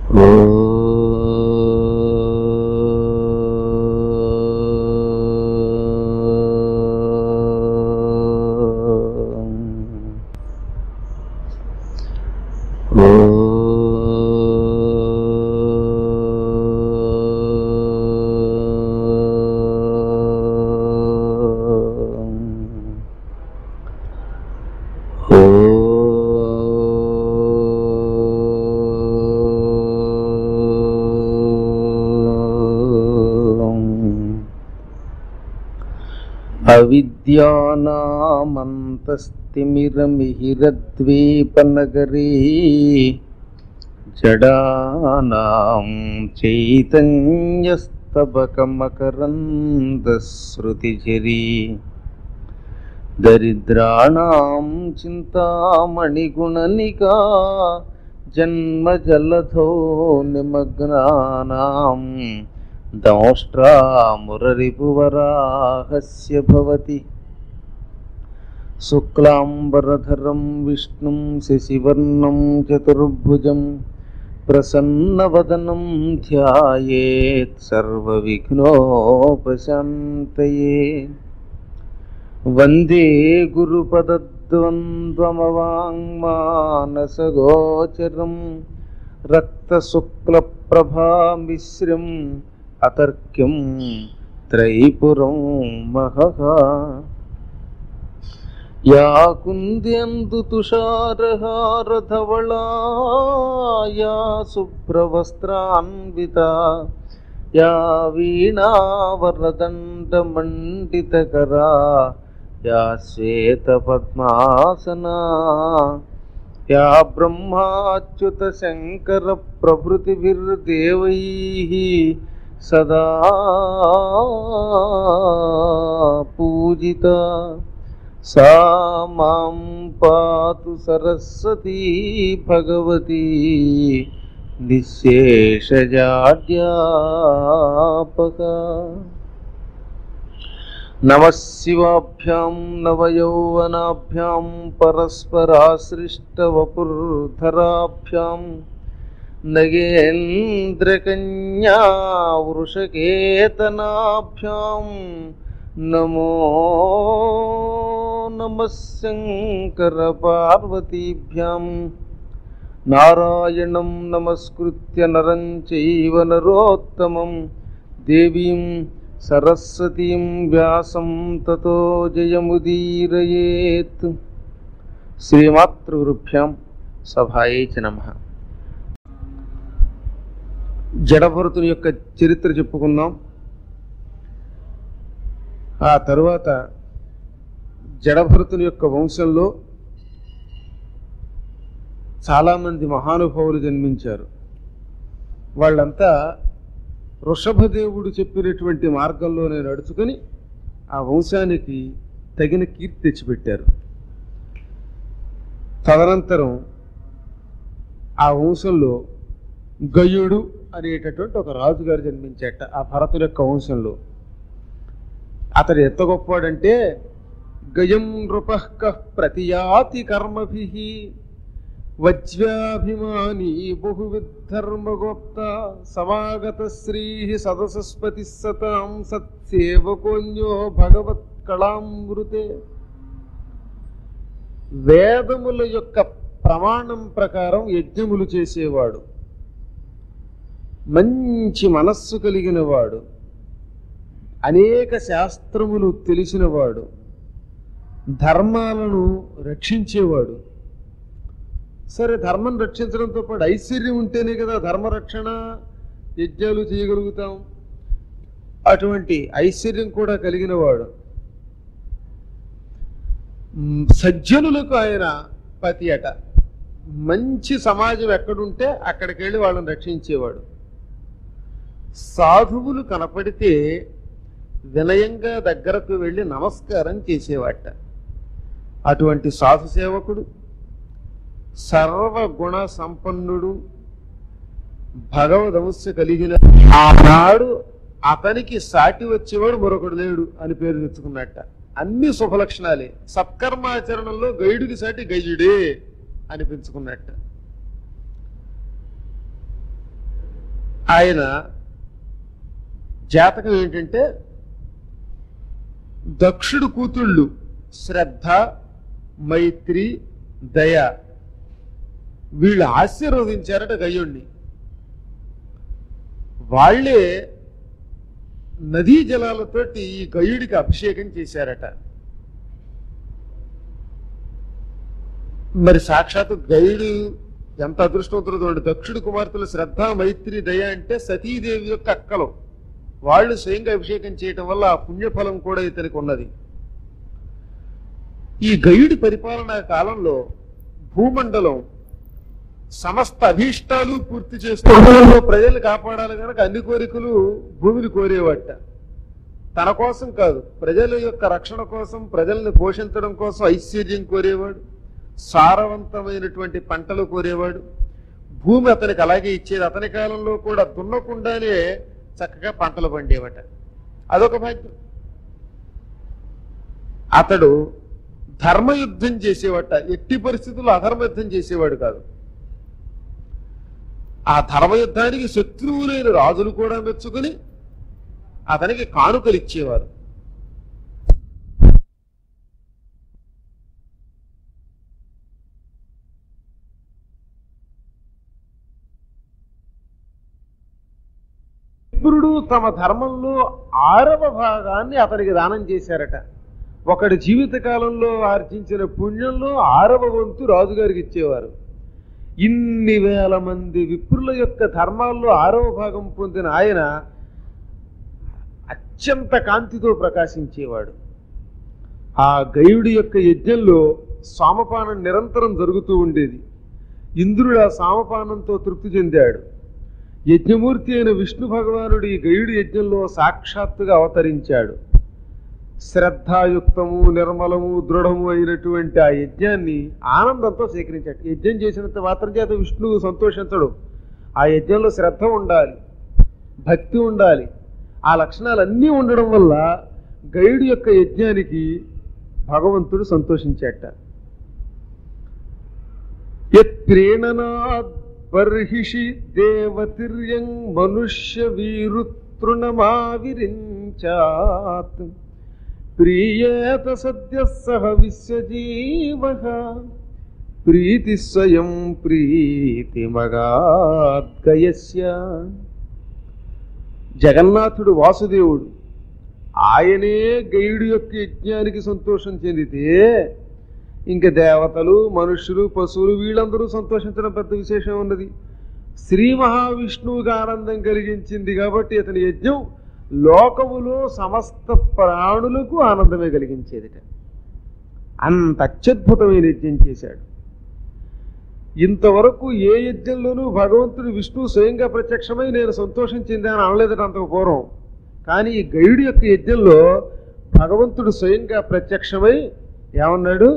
అవిద్యానామంతస్తిమిరమిహిరద్వీపనగరీ జడానాం చైతన్యస్తబకమకరందశ్రుతిఝరీ దరిద్రాణం చింతామణిగుణనికా జన్మజలధో నిమగ్నానాం దంష్ట్రామురరిపువరాహస్య భవతి శుక్లాంబరధరం విష్ణుం శశివర్ణం చతుర్భుజం ప్రసన్నవదనం ధ్యాయేత్ సర్వవిఘ్నోపశాంతయే వందే గురుపదద్వంద్వమవాङ्మానసగోచరం రక్తశుక్లప్రభామిశ్రం అతర్క్యం త్రైపురం మహః యా కుంద్యందు తుషారహారధవళాయా శుభ్రవస్త్రాన్విత యా వీణావరదండమండితకరా యా శ్వేతపద్మాసనా యా బ్రహ్మాచ్యుత శంకర ప్రభృతిభిర్దేవైः సదా పూజిత సా మాం పాతు సరస్వతీ భగవతి నిశేషజాడ్యాపక నమశివాభ్యాం నవయౌవనాభ్యాం పరస్పరాశ్రిష్టవపుర్ధరాభ్యాం నగేంద్రకన్యా వృషకేతనాభ్యాం నమో నమః శంకరపార్వతీభ్యాం నారాయణం నమస్కృత్య నరం చైవ నరోత్తమం దేవీం సరస్వతీం వ్యాసం తతో జయముదీరయేత్ శ్రీమాతృగురుభ్యాం సభాయే చ నమ జడభరతుని యొక్క చరిత్ర చెప్పుకున్నాం ఆ తరువాత జడభరతుని యొక్క వంశంలో చాలామంది మహానుభావులు జన్మించారు వాళ్ళంతా వృషభదేవుడు చెప్పినటువంటి మార్గంలోనే నడుచుకొని ఆ వంశానికి తగిన కీర్తి తెచ్చిపెట్టారు తదనంతరం ఆ వంశంలో గయుడు అనేటటువంటి ఒక రాజుగారు జన్మించాట ఆ భరతుల యొక్క వంశంలో అతడు ఎంత గొప్పవాడంటే గయం నృపః ప్రతియాతి కర్మభి వజ్వ్యాభిమాని బహువిద్ధర్మగోప్త సమాగత శ్రీ సదసస్పతి సతాం సత్సేవకోన్యో భగవత్ కళామృతే వేదముల యొక్క ప్రమాణం ప్రకారం యజ్ఞములు చేసేవాడు మంచి మనస్సు కలిగిన వాడు అనేక శాస్త్రములు తెలిసినవాడు ధర్మాలను రక్షించేవాడు సరే ధర్మం రక్షించడంతో పాటు ఐశ్వర్యం ఉంటేనే కదా ధర్మరక్షణ యజ్ఞాలు చేయగలుగుతాం అటువంటి ఐశ్వర్యం కూడా కలిగిన వాడు మ్, సజ్జనులకు ఆయన పతి అట మంచి సమాజం ఎక్కడుంటే అక్కడికి వెళ్ళి వాళ్ళని రక్షించేవాడు సాధువులు కనపడితే వినయంగా దగ్గరకు వెళ్ళి నమస్కారం చేసేవాట అటువంటి సాధు సేవకుడు సర్వగుణ సంపన్నుడు భగవదంశ కలిగిన ఆనాడు అతనికి సాటి వచ్చేవాడు మరొకడు లేడు అని పేరు తెచ్చుకున్నట్ట అన్ని శుభలక్షణాలే సత్కర్మాచరణంలో గైడుకి సాటి గయుడే అనిపించుకున్నట్ట ఆయన జాతకం ఏంటంటే దక్షుడు కూతుళ్ళు శ్రద్ధ మైత్రి దయ వీళ్ళు ఆశీర్వదించారట గయ్యుణ్ణి వాళ్ళే నదీ జలాలతోటి ఈ గయుడికి అభిషేకం చేశారట మరి సాక్షాత్ గయుడు ఎంత అదృష్టవంతుడు చూడండి దక్షుడు కుమార్తెలు శ్రద్ధ మైత్రి దయ అంటే సతీదేవి యొక్క అక్కలు వాళ్ళు స్వయంగా అభిషేకం చేయటం వల్ల ఆ పుణ్యఫలం కూడా ఇతనికి ఉన్నది ఈ గయుడి పరిపాలనా కాలంలో భూమండలం సమస్త అభీష్టాలు పూర్తి చేస్తూ ప్రజలు కాపాడాలి కనుక అన్ని కోరికలు భూమిని కోరేవాట తన కోసం కాదు ప్రజల యొక్క రక్షణ కోసం ప్రజల్ని పోషించడం కోసం ఐశ్వర్యం కోరేవాడు సారవంతమైనటువంటి పంటలు కోరేవాడు భూమి అతనికి అలాగే ఇచ్చేది అతని కాలంలో కూడా దున్నకుండానే చక్కగా పంటలు పండేవట అదొక భాగ్యం అతడు ధర్మయుద్ధం చేసేవాట ఎట్టి పరిస్థితుల్లో అధర్మయుద్ధం చేసేవాడు కాదు ఆ ధర్మయుద్ధానికి శత్రువులైన రాజులు కూడా మెచ్చుకుని అతనికి కానుకలు ఇచ్చేవారు విప్రుడు తమ ధర్మంలో ఆరవ భాగాన్ని అతనికి దానం చేశారట ఒకడి జీవిత కాలంలో ఆర్జించిన పుణ్యంలో ఆరవ వంతు రాజుగారికి ఇచ్చేవారు ఇన్ని వేల మంది విప్రుల యొక్క ధర్మాల్లో ఆరవ భాగం పొందిన ఆయన అత్యంత కాంతితో ప్రకాశించేవాడు ఆ గయుడి యొక్క యజ్ఞంలో సామపానం నిరంతరం జరుగుతూ ఉండేది ఇంద్రుడు ఆ సామపానంతో తృప్తి చెందాడు యజ్ఞమూర్తి అయిన విష్ణు భగవానుడు ఈ గయుడి యజ్ఞంలో సాక్షాత్తుగా అవతరించాడు శ్రద్ధాయుక్తము నిర్మలము దృఢము అయినటువంటి ఆ యజ్ఞాన్ని ఆనందంతో సేకరించాడు యజ్ఞం చేసినంత మాత్రం చేత విష్ణువు సంతోషించడు ఆ యజ్ఞంలో శ్రద్ధ ఉండాలి భక్తి ఉండాలి ఆ లక్షణాలన్నీ ఉండడం వల్ల గైడు యొక్క యజ్ఞానికి భగవంతుడు సంతోషించాట యత్ప్రీణనాద్ బర్హిషి దేవతిర్యం మనుష్య వీరుతృణమావిరించాత్ ప్రీయేత సద్య సహ విశ్వజీవ ప్రీతి స్వయం ప్రీతిమగాద్గయస్య జగన్నాథుడు వాసుదేవుడు ఆయనే గైడు యొక్క యజ్ఞానికి సంతోషం చెందితే ఇంక దేవతలు మనుషులు పశువులు వీళ్ళందరూ సంతోషించడం పెద్ద విశేషం ఉన్నది శ్రీ మహావిష్ణువుకి ఆనందం కలిగించింది కాబట్టి అతని యజ్ఞం లోకములో సమస్త ప్రాణులకు ఆనందమే కలిగించేదిట అంత అత్యద్భుతమైన యజ్ఞం చేశాడు ఇంతవరకు ఏ యజ్ఞంలోనూ భగవంతుడు విష్ణువు స్వయంగా ప్రత్యక్షమై నేను సంతోషం చెందాను అనలేదట అంతకు పూర్వం కానీ ఈ గైడు యొక్క యజ్ఞంలో భగవంతుడు స్వయంగా ప్రత్యక్షమై ఏమన్నాడు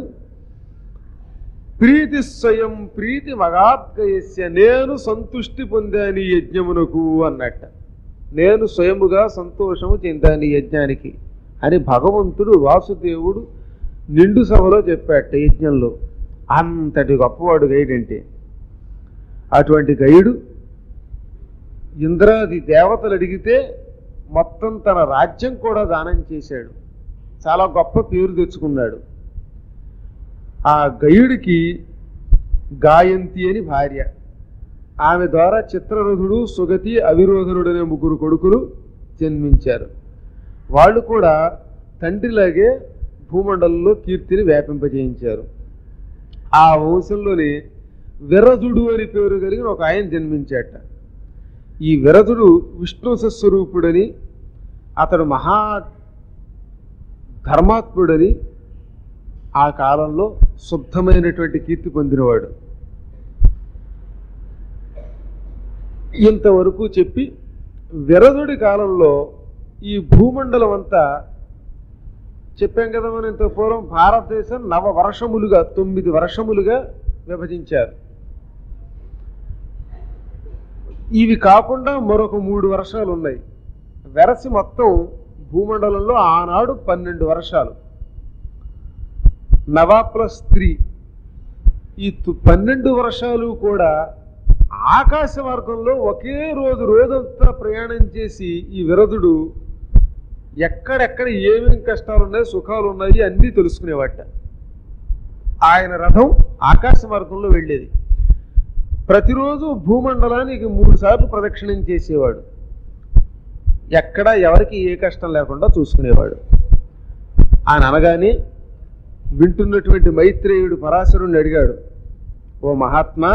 ప్రీతి స్వయం ప్రీతి మగాద్గయస్య నేను సంతుష్టి పొందాను ఈ యజ్ఞమునకు అన్నట్ట నేను స్వయముగా సంతోషము చెందాను ఈ యజ్ఞానికి అని భగవంతుడు వాసుదేవుడు నిండు సభలో చెప్పాట యజ్ఞంలో అంతటి గొప్పవాడు గైడ్ అంటే అటువంటి గైడు ఇంద్రాది దేవతలు అడిగితే మొత్తం తన రాజ్యం కూడా దానం చేశాడు చాలా గొప్ప పేరు తెచ్చుకున్నాడు ఆ గయుడికి గాయంతి అని భార్య ఆమె ద్వారా చిత్రరథుడు సుగతి అవిరోధనుడు అనే ముగ్గురు కొడుకులు జన్మించారు వాళ్ళు కూడా తండ్రిలాగే భూమండలంలో కీర్తిని వ్యాపింపజేయించారు ఆ వంశంలోని విరజుడు అని పేరు కలిగిన ఒక ఆయన జన్మించాట ఈ విరజుడు విష్ణు స్వరూపుడని అతడు మహా ధర్మాత్ముడని ఆ కాలంలో శుద్ధమైనటువంటి కీర్తి పొందినవాడు ఇంతవరకు చెప్పి విరదుడి కాలంలో ఈ భూమండలం అంతా చెప్పాం కదా మనం ఇంత పూర్వం భారతదేశం నవ వర్షములుగా తొమ్మిది వర్షములుగా విభజించారు ఇవి కాకుండా మరొక మూడు వర్షాలు ఉన్నాయి వెరసి మొత్తం భూమండలంలో ఆనాడు పన్నెండు వర్షాలు నవా ప్లస్ త్రీ ఈ తు- పన్నెండు వర్షాలు కూడా ఆకాశ మార్గంలో ఒకే రోజు రోజంతా ప్రయాణం చేసి ఈ విరదుడు ఎక్కడెక్కడ ఏమేమి కష్టాలు ఉన్నాయి సుఖాలు ఉన్నాయి అన్నీ తెలుసుకునేవాట ఆయన రథం ఆకాశ మార్గంలో వెళ్ళేది ప్రతిరోజు భూమండలానికి మూడు సార్లు ప్రదక్షిణం చేసేవాడు ఎక్కడ ఎవరికి ఏ కష్టం లేకుండా చూసుకునేవాడు ఆయన అనగానే వింటున్నటువంటి మైత్రేయుడు పరాశరుణ్ణి అడిగాడు ఓ మహాత్మా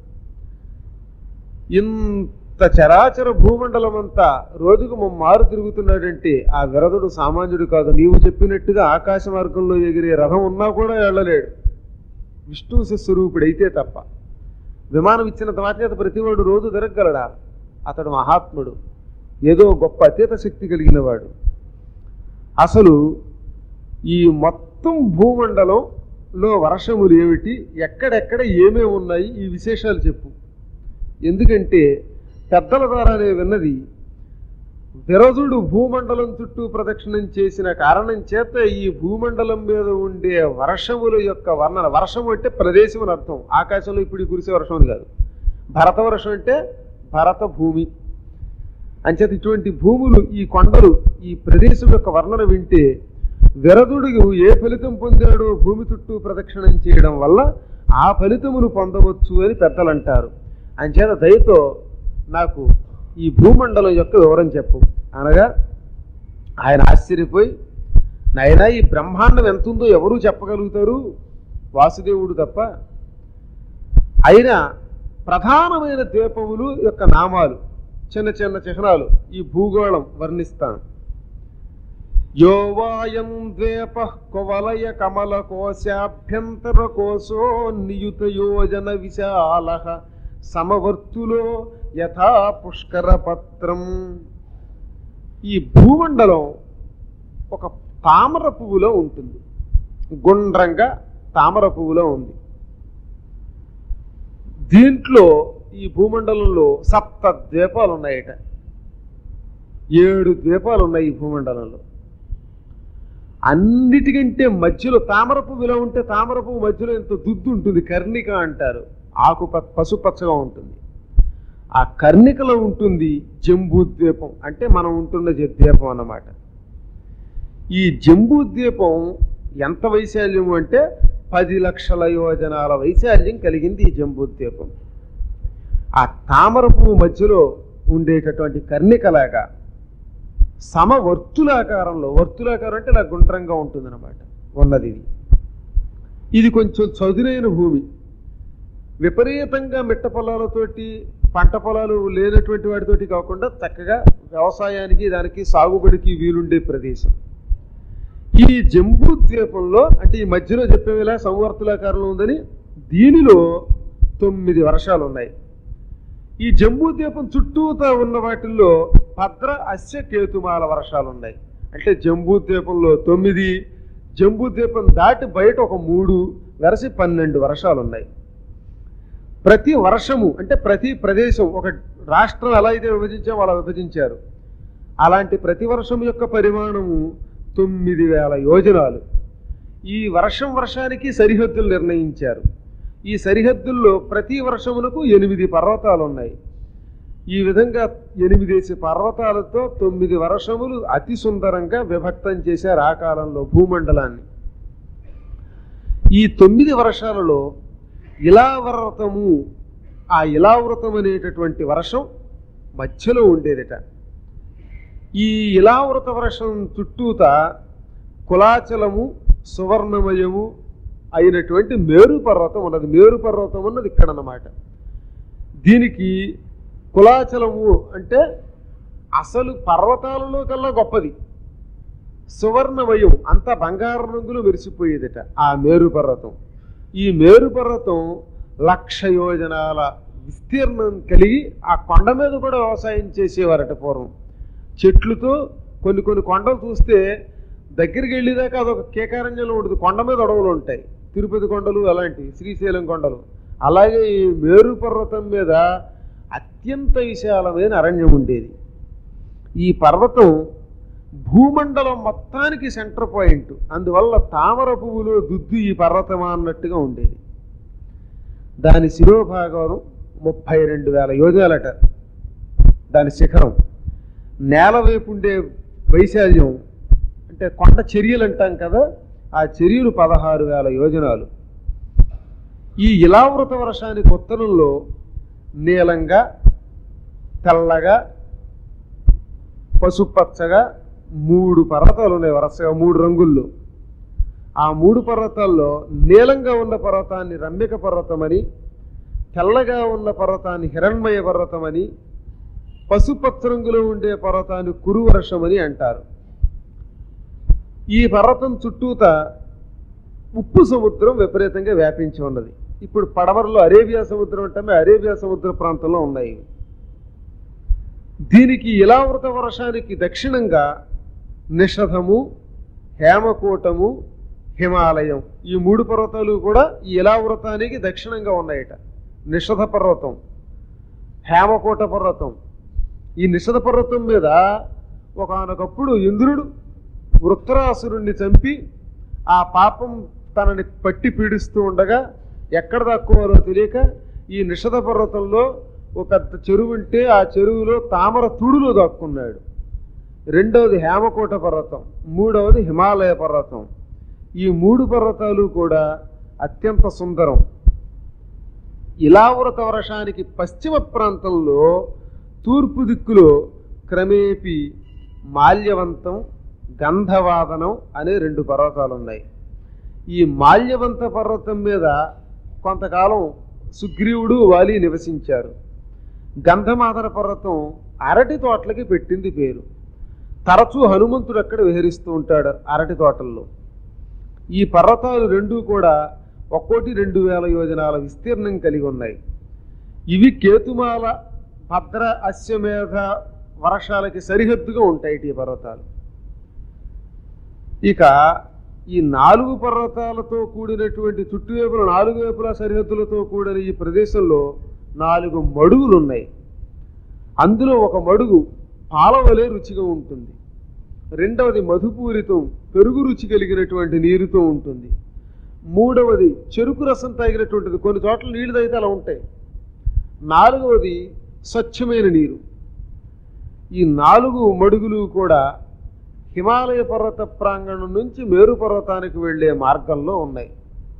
ఇంత చరాచర భూమండలం అంతా రోజుకు మారు తిరుగుతున్నాడంటే ఆ విరదుడు సామాన్యుడు కాదు నీవు చెప్పినట్టుగా ఆకాశ మార్గంలో ఎగిరే రథం ఉన్నా కూడా వెళ్ళలేడు విష్ణు స్వరూపుడైతే తప్ప విమానం ఇచ్చినంత మాత్రం ప్రతివాడు రోజు తిరగలడా అతడు మహాత్ముడు ఏదో గొప్ప అతీత శక్తి కలిగిన వాడు అసలు ఈ మొత్తం భూమండలంలో వర్షములు ఏమిటి ఎక్కడెక్కడ ఏమేమి ఉన్నాయి ఈ విశేషాలు చెప్పు ఎందుకంటే పెద్దల ద్వారా నేను విన్నది విరజుడు భూమండలం చుట్టూ ప్రదక్షిణం చేసిన కారణం చేత ఈ భూమండలం మీద ఉండే వర్షముల యొక్క వర్ణన వర్షం అంటే ప్రదేశం అని అర్థం ఆకాశంలో ఇప్పుడు కురిసే వర్షం అని కాదు భరత వర్షం అంటే భరత భూమి అంచేత ఇటువంటి భూములు ఈ కొండలు ఈ ప్రదేశం యొక్క వర్ణన వింటే విరదుడు ఏ ఫలితం పొందాడో భూమి చుట్టూ ప్రదక్షిణం చేయడం వల్ల ఆ ఫలితమును పొందవచ్చు అని పెద్దలు అంటారు అంచేత దయతో నాకు ఈ భూమండలం యొక్క వివరం చెప్పు అనగా ఆయన ఆశ్చర్యపోయి నాయనా ఈ బ్రహ్మాండం ఎంత ఉందో ఎవరూ చెప్పగలుగుతారు వాసుదేవుడు తప్ప అయినా ప్రధానమైన ద్వీపములు యొక్క నామాలు చిన్న చిన్న చిహ్నాలు ఈ భూగోళం వర్ణిస్తాను యోవాయం ద్వేప కువలయ కమల కోశాభ్యంతర కోశో నియుత యోజన విశాల సమవర్తులో యథా పుష్కర పత్రం ఈ భూమండలం ఒక తామర పువ్వులో ఉంటుంది గుండ్రంగా తామర పువ్వులో ఉంది దీంట్లో ఈ భూమండలంలో సప్త ద్వీపాలు ఉన్నాయట ఏడు ద్వీపాలు ఉన్నాయి ఈ భూమండలంలో అన్నిటికంటే మధ్యలో తామర పువ్వు ఇలా ఉంటే తామర పువ్వు మధ్యలో ఎంత దుద్దు ఉంటుంది కర్ణిక అంటారు ఆకు ప- పసుపచ్చగా ఉంటుంది ఆ కర్ణికలో ఉంటుంది జంబూ ద్వీపం అంటే మనం ఉంటున్న జ- ద్వీపం అన్నమాట ఈ జంబూ ద్వీపం ఎంత వైశాల్యము అంటే పది లక్షల యోజనాల వైశాల్యం కలిగింది ఈ జంబూ ద్వీపం ఆ తామర పువ్వు మధ్యలో ఉండేటటువంటి కర్ణికలాగా సమవర్తులాకారంలో వర్తులాకారం అంటే ఇలా గుండ్రంగా ఉంటుందన్నమాట ఉన్నది ఇది ఇది కొంచెం చదునైన భూమి విపరీతంగా మిట్ట పొలాలతోటి పంట పొలాలు లేనటువంటి వాటితోటి కాకుండా చక్కగా వ్యవసాయానికి దానికి సాగుబడికి వీలుండే ప్రదేశం ఈ జంబూ ద్వీపంలో అంటే ఈ మధ్యలో చెప్పేవిలా సంవర్తులాకారంలో ఉందని దీనిలో తొమ్మిది వర్షాలు ఉన్నాయి ఈ జంబూ ద్వీపం చుట్టూతా ఉన్న వాటిల్లో భద్ర అస్య కేతుమాల వర్షాలు ఉన్నాయి అంటే జంబూ ద్వీపంలో తొమ్మిది జంబూ ద్వీపం దాటి బయట ఒక మూడు వెరసి పన్నెండు వర్షాలు ఉన్నాయి ప్రతి వర్షము అంటే ప్రతి ప్రదేశం ఒక రాష్ట్రం ఎలా అయితే విభజించామో అలా విభజించారు అలాంటి ప్రతి వర్షం యొక్క పరిమాణము తొమ్మిది వేల యోజనాలు ఈ వర్షం వర్షానికి సరిహద్దులు నిర్ణయించారు ఈ సరిహద్దుల్లో ప్రతి వర్షమునకు ఎనిమిది పర్వతాలు ఉన్నాయి ఈ విధంగా ఎనిమిదేసి పర్వతాలతో తొమ్మిది వర్షములు అతి సుందరంగా విభక్తం చేశారు ఆ కాలంలో భూమండలాన్ని ఈ తొమ్మిది వర్షాలలో ఇలావ్రతము ఆ ఇలావ్రతం అనేటటువంటి వర్షం మధ్యలో ఉండేదట ఈ ఇలావృత వర్షం చుట్టూత కులాచలము సువర్ణమయము అయినటువంటి మేరు పర్వతం ఉన్నది మేరు పర్వతం ఉన్నది ఇక్కడ అన్నమాట దీనికి కులాచలము అంటే అసలు పర్వతాలలో కల్లా గొప్పది సువర్ణమయం అంతా బంగారు రంగులో మెరిసిపోయేదట ఆ మేరు పర్వతం ఈ మేరు పర్వతం లక్ష యోజనాల విస్తీర్ణం కలిగి ఆ కొండ మీద కూడా వ్యవసాయం చేసేవారట పూర్వం చెట్లతో కొన్ని కొన్ని కొండలు చూస్తే దగ్గరికి వెళ్ళేదాకా అదొక కేకారణ్యంలో ఉంటుంది కొండ మీద అడవులు ఉంటాయి తిరుపతి కొండలు అలాంటివి శ్రీశైలం కొండలు అలాగే ఈ మేరు పర్వతం మీద అత్యంత విశాలమైన అరణ్యం ఉండేది ఈ పర్వతం భూమండలం మొత్తానికి సెంటర్ పాయింట్ అందువల్ల తామర పువ్వులో దుద్దు ఈ పర్వతమా అన్నట్టుగా ఉండేది దాని శిరోభాగం ముప్పై రెండు వేల యోజనాలట దాని శిఖరం నేల వైపు ఉండే వైశాల్యం అంటే కొండ చర్యలు అంటాం కదా ఆ చర్యలు పదహారు వేల యోజనాలు ఈ ఇలావృత వర్షానికి ఉత్తరంలో నీలంగా తెల్లగా పసుపచ్చగా మూడు పర్వతాలు ఉన్నాయి వరుసగా మూడు రంగుల్లో ఆ మూడు పర్వతాల్లో నీలంగా ఉన్న పర్వతాన్ని రమ్యక పర్వతమని తెల్లగా ఉన్న పర్వతాన్ని హిరణ్మయ పర్వతమని పసుపచ్చ రంగులో ఉండే పర్వతాన్ని కురువర్షమని అంటారు ఈ పర్వతం చుట్టూత ఉప్పు సముద్రం విపరీతంగా వ్యాపించి ఉన్నది ఇప్పుడు పడమరలో అరేబియా సముద్రం అంటే అరేబియా సముద్ర ప్రాంతంలో ఉన్నాయి దీనికి ఇలావృత వర్షానికి దక్షిణంగా నిషధము హేమకూటము హిమాలయం ఈ మూడు పర్వతాలు కూడా ఈ ఇలావృతానికి దక్షిణంగా ఉన్నాయట నిషధ పర్వతం హేమకూట పర్వతం ఈ నిషధ పర్వతం మీద ఒకనొకప్పుడు ఇంద్రుడు వృత్తరాసురుణ్ణి చంపి ఆ పాపం తనని పట్టి పీడిస్తూ ఉండగా ఎక్కడ దక్కువాలో తెలియక ఈ నిషధ పర్వతంలో ఒక పెద్ద చెరువు ఉంటే ఆ చెరువులో తామర తుడులో దక్కున్నాడు రెండవది హేమకోట పర్వతం మూడవది హిమాలయ పర్వతం ఈ మూడు పర్వతాలు కూడా అత్యంత సుందరం ఇలావృత వర్షానికి పశ్చిమ ప్రాంతంలో తూర్పు దిక్కులో క్రమేపీ మాల్యవంతం గంధవాదనం అనే రెండు పర్వతాలు ఉన్నాయి ఈ మాల్యవంత పర్వతం మీద కొంతకాలం సుగ్రీవుడు వాలి నివసించారు గంధమాదన పర్వతం అరటి తోటలకి పెట్టింది పేరు తరచూ హనుమంతుడు అక్కడ విహరిస్తూ ఉంటాడు అరటి తోటల్లో ఈ పర్వతాలు రెండూ కూడా ఒక్కోటి రెండు వేల యోజనాల విస్తీర్ణం కలిగి ఉన్నాయి ఇవి కేతుమాల భద్ర అశ్వమేధ వర్షాలకి సరిహద్దుగా ఉంటాయి ఈ పర్వతాలు ఇక ఈ నాలుగు పర్వతాలతో కూడినటువంటి చుట్టువైపుల నాలుగు వైపుల సరిహద్దులతో కూడిన ఈ ప్రదేశంలో నాలుగు మడుగులు ఉన్నాయి అందులో ఒక మడుగు పాలవలే రుచిగా ఉంటుంది రెండవది మధుపూరితం పెరుగు రుచి కలిగినటువంటి నీరుతో ఉంటుంది మూడవది చెరుకు రసం తాగినటువంటిది కొన్ని చోట్ల నీళ్లు తాగితే అలా ఉంటాయి నాలుగవది స్వచ్ఛమైన నీరు ఈ నాలుగు మడుగులు కూడా హిమాలయ పర్వత ప్రాంగణం నుంచి మేరు పర్వతానికి వెళ్ళే మార్గంలో ఉన్నాయి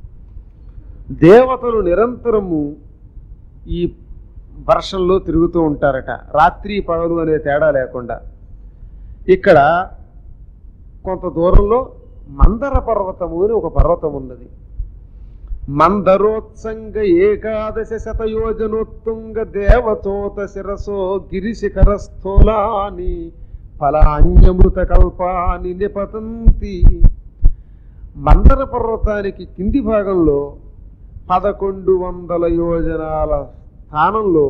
దేవతలు నిరంతరము ఈ వర్షంలో తిరుగుతూ ఉంటారట రాత్రి పగలు అనే తేడా లేకుండా ఇక్కడ కొంత దూరంలో మందర పర్వతము అని ఒక పర్వతం ఉన్నది మందరోత్సంగ ఏకాదశ శతయోజనోత్తుంగ దేవతోత శిరసో గిరిశిఖర స్థూలాని ఫలాన్యమృత కల్పాని నిపతంతి మందర పర్వతానికి కింది భాగంలో పదకొండు వందల యోజనాల స్థానంలో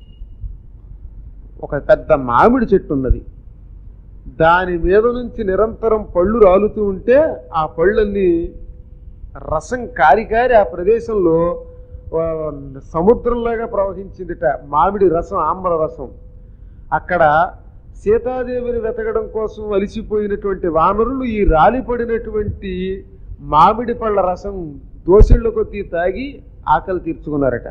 ఒక పెద్ద మామిడి చెట్టు ఉన్నది దాని మీద నుంచి నిరంతరం పళ్ళు రాలుతూ ఉంటే ఆ పళ్ళన్నీ రసం కారి కారి ఆ ప్రదేశంలో ఆ, సముద్రంలాగా ప్రవహించిందిట మామిడి రసం ఆమ్ర రసం అక్కడ సీతాదేవిని వెతకడం కోసం అలిసిపోయినటువంటి వానరులు ఈ రాలిపడినటువంటి మామిడి పళ్ళ రసం దోసిళ్ళ కొద్దీ తాగి ఆకలి తీర్చుకున్నారట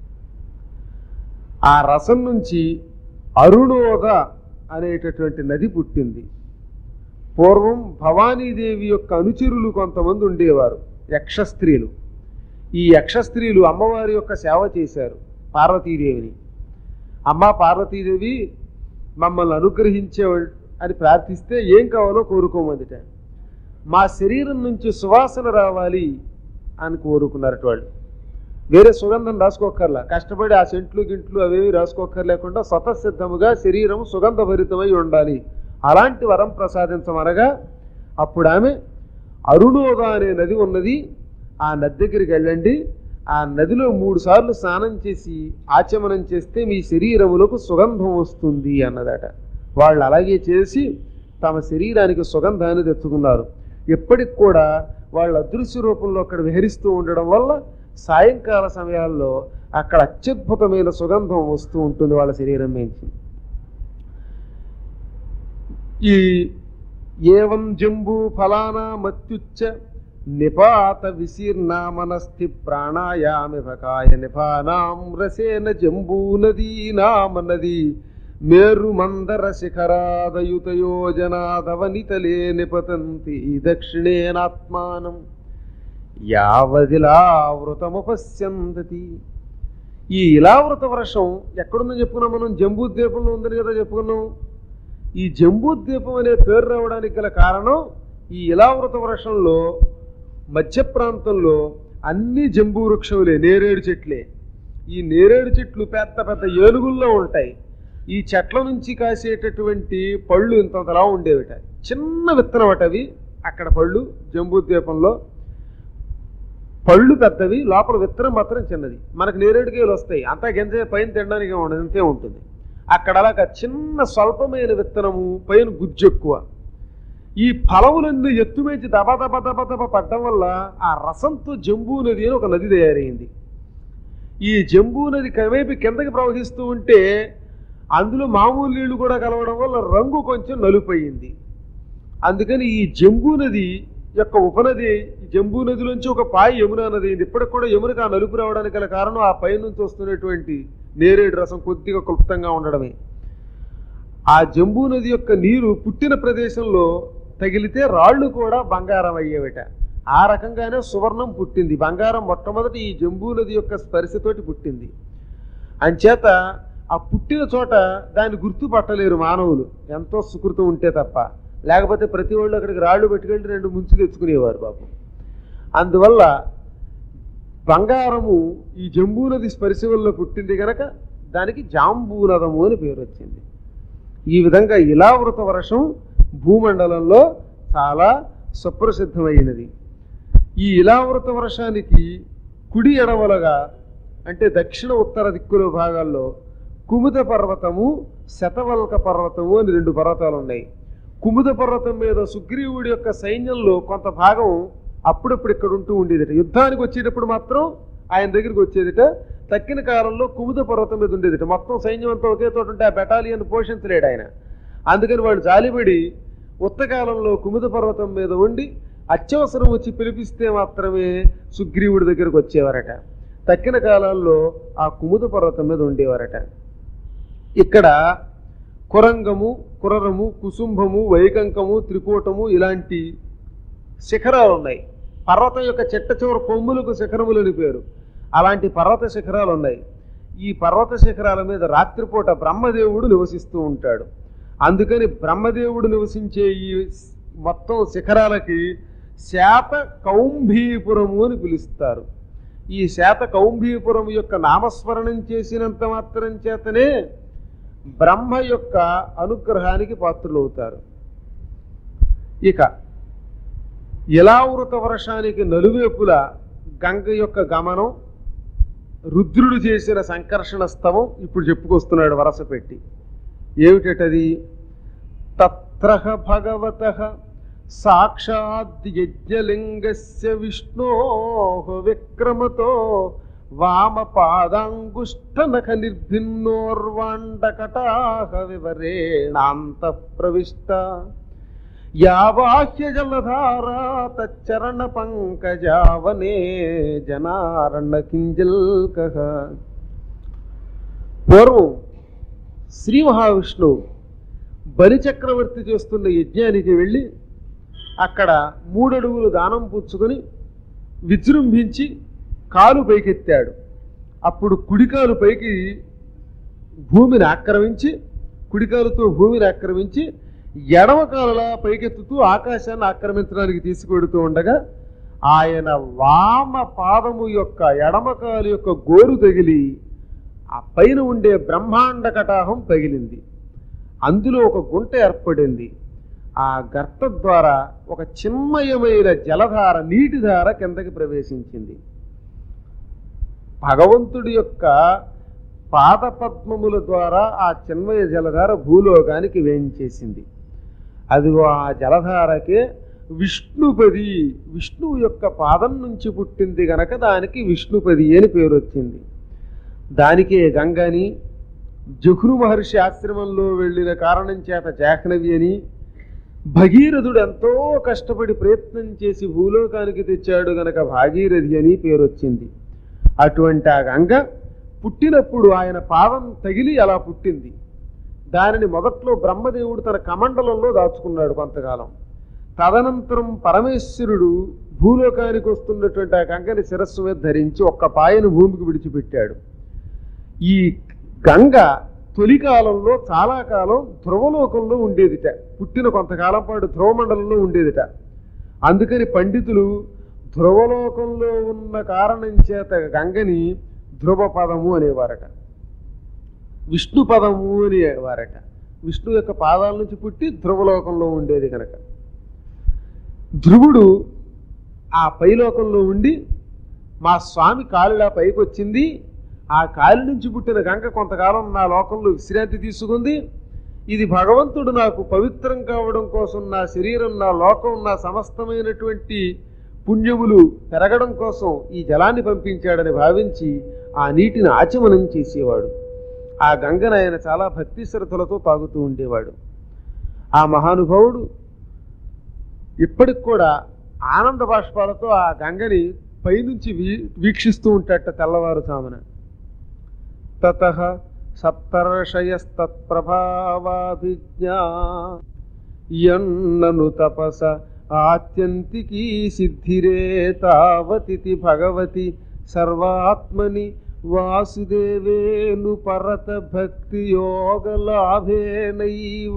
ఆ రసం నుంచి అరుణోద అనేటటువంటి నది పుట్టింది పూర్వం భవానీదేవి యొక్క అనుచరులు కొంతమంది ఉండేవారు యక్ష స్త్రీలు ఈ యక్ష స్త్రీలు అమ్మవారి యొక్క సేవ చేశారు పార్వతీదేవిని అమ్మ పార్వతీదేవి మమ్మల్ని అనుగ్రహించే అని ప్రార్థిస్తే ఏం కావాలో కోరుకోమందిట మా శరీరం నుంచి సువాసన రావాలి అని కోరుకున్నారట వాళ్ళు వేరే సుగంధం రాసుకోకర్లా కష్టపడి ఆ సెంట్లు గింట్లు అవేవి రాసుకోకర్లేకుండా స్వతసిద్ధముగా శరీరం సుగంధభరితమై ఉండాలి అలాంటి వరం ప్రసాదించమనగా అప్పుడు ఆమె అరుణోద అనే నది ఉన్నది ఆ నది దగ్గరికి వెళ్ళండి ఆ నదిలో మూడు సార్లు స్నానం చేసి ఆచమనం చేస్తే మీ శరీరములకు సుగంధం వస్తుంది అన్నదట వాళ్ళు అలాగే చేసి తమ శరీరానికి సుగంధాన్ని తెచ్చుకున్నారు ఎప్పటికి కూడా వాళ్ళ అదృశ్య రూపంలో అక్కడ విహరిస్తూ ఉండడం వల్ల సాయంకాల సమయాల్లో అక్కడ అత్యద్భుతమైన సుగంధం వస్తూ ఉంటుంది వాళ్ళ శరీరం నుంచి ఈ ఏవం జంబూ ఫలానా మత్యుచ్చ నిపాత విశీర్ణామనస్థి ప్రాణాయామి భకాయ నిపానాం రసేన జంబూ నదీ నామ నది మేరు మందర శిఖరాదయుతయోజనాదవనితలే నిపతంతి దక్షిణేనాత్మానం యావదిలావృతముపశ్యందతి ఈ ఇలావృత వర్షం ఎక్కడుందని చెప్పుకున్నాం మనం జంబూద్వీపంలో ఉందని కదా చెప్పుకున్నాం ఈ జంబూద్వీపం అనే పేరు రావడానికి గల కారణం ఈ ఇలావృత వర్షంలో మధ్య ప్రాంతంలో అన్ని జంబూ వృక్షములే నేరేడు చెట్లే ఈ నేరేడు చెట్లు పెద్ద పెద్ద ఏనుగుల్లో ఉంటాయి ఈ చెట్ల నుంచి కాసేటటువంటి పళ్ళు ఇంతంతలా ఉండేవిట చిన్న విత్తనం అట అవి అక్కడ పళ్ళు జంబూద్వీపంలో పళ్ళు పెద్దవి లోపల విత్తనం మాత్రం చిన్నది మనకు నేరేడుకాయలు వస్తాయి అంతా గింజ పైన తినడానికి ఉండదు అంతే ఉంటుంది అక్కడ అలాగ చిన్న స్వల్పమైన విత్తనము పైన గుజ్జు ఎక్కువ ఈ ఫలములన్నీ ఎత్తుమేంచి దబ దబ దబ దబ పడ్డం వల్ల ఆ రసంతో జంబూ నది అని ఒక నది తయారైంది ఈ జంబూ నది క్రమేపీ కిందకి ప్రవహిస్తూ ఉంటే అందులో మామూలు నీళ్లు కూడా కలవడం వల్ల రంగు కొంచెం నలుపయింది అందుకని ఈ జంబూ నది యొక్క ఉపనది ఈ జంబూ నదిలోంచి ఒక పాయి యమునా నది అయింది ఇప్పటికి కూడా యమునకు ఆ నలుపు రావడానికి గల కారణం ఆ పై నుంచి వస్తున్నటువంటి నేరేడు రసం కొద్దిగా క్లుప్తంగా ఉండడమే ఆ జంబూ నది యొక్క నీరు పుట్టిన ప్రదేశంలో తగిలితే రాళ్ళు కూడా బంగారం అయ్యేవిట ఆ రకంగానే సువర్ణం పుట్టింది బంగారం మొట్టమొదటి ఈ జంబూ నది యొక్క స్పర్శతోటి పుట్టింది అంచేత ఆ పుట్టిన చోట దాన్ని గుర్తుపట్టలేరు మానవులు ఎంతో సుకృతం ఉంటే తప్ప లేకపోతే ప్రతి వాళ్ళు అక్కడికి రాళ్ళు పెట్టుకెళ్ళి రెండు ముంచి తెచ్చుకునేవారు బాబు అందువల్ల బంగారము ఈ జంబూ నది స్పర్శ వల్ల పుట్టింది గనక దానికి జాంబూనదము అని పేరు వచ్చింది ఈ విధంగా ఇలావృత వర్షం భూమండలంలో చాలా సుప్రసిద్ధమైనది ఈ ఇలావృత వర్షానికి కుడి ఎడవలగా అంటే దక్షిణ ఉత్తర దిక్కుల భాగాల్లో కుముద పర్వతము శతవల్క పర్వతము అని రెండు పర్వతాలు ఉన్నాయి కుముద పర్వతం మీద సుగ్రీవుడి యొక్క సైన్యంలో కొంత భాగం అప్పుడప్పుడు ఇక్కడ ఉంటూ ఉండేదిట యుద్ధానికి వచ్చేటప్పుడు మాత్రం ఆయన దగ్గరికి వచ్చేదిట తక్కిన కాలంలో కుముద పర్వతం మీద ఉండేదిట మొత్తం సైన్యం అంతా ఒకే చోట ఉంటే ఆ బెటాలియన్ పోషించలేడు ఆయన అందుకని వాళ్ళు జాలిపడి ఉత్తకాలంలో కుముద పర్వతం మీద ఉండి అత్యవసరం వచ్చి పిలిపిస్తే మాత్రమే సుగ్రీవుడి దగ్గరకు వచ్చేవారట తక్కిన కాలాల్లో ఆ కుముద పర్వతం మీద ఉండేవారట ఇక్కడ కురంగము కురరము కుసుంభము వైకంకము త్రికూటము ఇలాంటి శిఖరాలు ఉన్నాయి పర్వతం యొక్క చెట్ట చివర కొమ్ములకు శిఖరములని పేరు అలాంటి పర్వత శిఖరాలు ఉన్నాయి ఈ పర్వత శిఖరాల మీద రాత్రిపూట బ్రహ్మదేవుడు నివసిస్తూ ఉంటాడు అందుకని బ్రహ్మదేవుడు నివసించే ఈ మొత్తం శిఖరాలకి శాత కౌంభీపురము అని పిలుస్తారు ఈ శాత కౌంభీపురం యొక్క నామస్మరణం చేసినంత మాత్రం చేతనే బ్రహ్మ యొక్క అనుగ్రహానికి పాత్రులవుతారు ఇక ఇలావృత వర్షానికి నలువైపుల గంగ యొక్క గమనం రుద్రుడు చేసిన సంకర్షణ స్తవం ఇప్పుడు చెప్పుకొస్తున్నాడు వరస పెట్టి ఏమిటది తత్ర భగవత సాక్షాద్ యజ్ఞలింగస్య విష్ణో విక్రమతో వామ పాదాంగుష్ట నఖ నిర్భిన్నోర్వాండకటాహ వివరేణాంత ప్రవిష్ట యావాహ్య జలధారా తచ్చరణ పంకజావనే జనారణ కింజల్క పూర్వం శ్రీ మహావిష్ణువు బలిచక్రవర్తి చేస్తున్న యజ్ఞానికి వెళ్ళి అక్కడ మూడడుగులు దానం పుచ్చుకొని విజృంభించి కాలు పైకెత్తాడు అప్పుడు కుడికాలు పైకి భూమిని ఆక్రమించి కుడికాలుతో భూమిని ఆక్రమించి ఎడమ కాలులా పైకెత్తుతూ ఆకాశాన్ని ఆక్రమించడానికి తీసుకెడుతూ ఉండగా ఆయన వామ పాదము యొక్క ఎడమ కాలు యొక్క గోరు తగిలి ఆ పైన ఉండే బ్రహ్మాండ కటాహం పగిలింది అందులో ఒక గుంట ఏర్పడింది ఆ గర్త ద్వారా ఒక చిన్మయమైన జలధార నీటిధార కిందకి ప్రవేశించింది భగవంతుడి యొక్క పాదపద్మముల ద్వారా ఆ చిన్మయ జలధార భూలోకానికి వేయించేసింది అదిగో ఆ జలధారకే విష్ణుపది విష్ణువు యొక్క పాదం నుంచి పుట్టింది గనక దానికి విష్ణుపది అని పేరు వచ్చింది దానికే గంగని జహ్రు మహర్షి ఆశ్రమంలో వెళ్ళిన కారణం చేత జాహ్నవి అని భగీరథుడు ఎంతో కష్టపడి ప్రయత్నం చేసి భూలోకానికి తెచ్చాడు గనక భాగీరథి అని పేరు వచ్చింది అటువంటి ఆ గంగ పుట్టినప్పుడు ఆయన పాదం తగిలి అలా పుట్టింది దానిని మొదట్లో బ్రహ్మదేవుడు తన కమండలంలో దాచుకున్నాడు కొంతకాలం తదనంతరం పరమేశ్వరుడు భూలోకానికి వస్తున్నటువంటి ఆ గంగని శిరస్సు మీద ధరించి ఒక్క పాయను భూమికి విడిచిపెట్టాడు ఈ గంగ తొలి కాలంలో చాలా కాలం ధ్రువలోకంలో ఉండేదిట పుట్టిన కొంతకాలం పాటు ధ్రువమండలంలో ఉండేదిట అందుకని పండితులు ధ్రువలోకంలో ఉన్న కారణం చేత గంగని ధ్రువ పదము అనేవారట విష్ణు పదము అనేవారట విష్ణు యొక్క పాదాల నుంచి పుట్టి ధ్రువలోకంలో ఉండేది కనుక ధ్రువుడు ఆ పైలోకంలో ఉండి మా స్వామి కాలులా పైకి వచ్చింది ఆ కాలి నుంచి పుట్టిన గంగ కొంతకాలం నా లోకంలో విశ్రాంతి తీసుకుంది ఇది భగవంతుడు నాకు పవిత్రం కావడం కోసం నా శరీరం నా లోకం నా సమస్తమైనటువంటి పుణ్యములు పెరగడం కోసం ఈ జలాన్ని పంపించాడని భావించి ఆ నీటిని ఆచమనం చేసేవాడు ఆ గంగను ఆయన చాలా భక్తి శ్రద్ధలతో తాగుతూ ఉండేవాడు ఆ మహానుభావుడు ఇప్పటికి కూడా ఆనంద బాష్పాలతో ఆ గంగని పైనుంచి వీ వీక్షిస్తూ ఉంటాట తెల్లవారుజామున తత సప్తర్షయస్తత్ప్రభావాభిజ్ఞా యన్నను తపస ఆత్యంతికీ సిద్ధిరే తావతితి భగవతి సర్వాత్మని వాసుదేవేను పరత భక్తి యోగ లాభేనైవ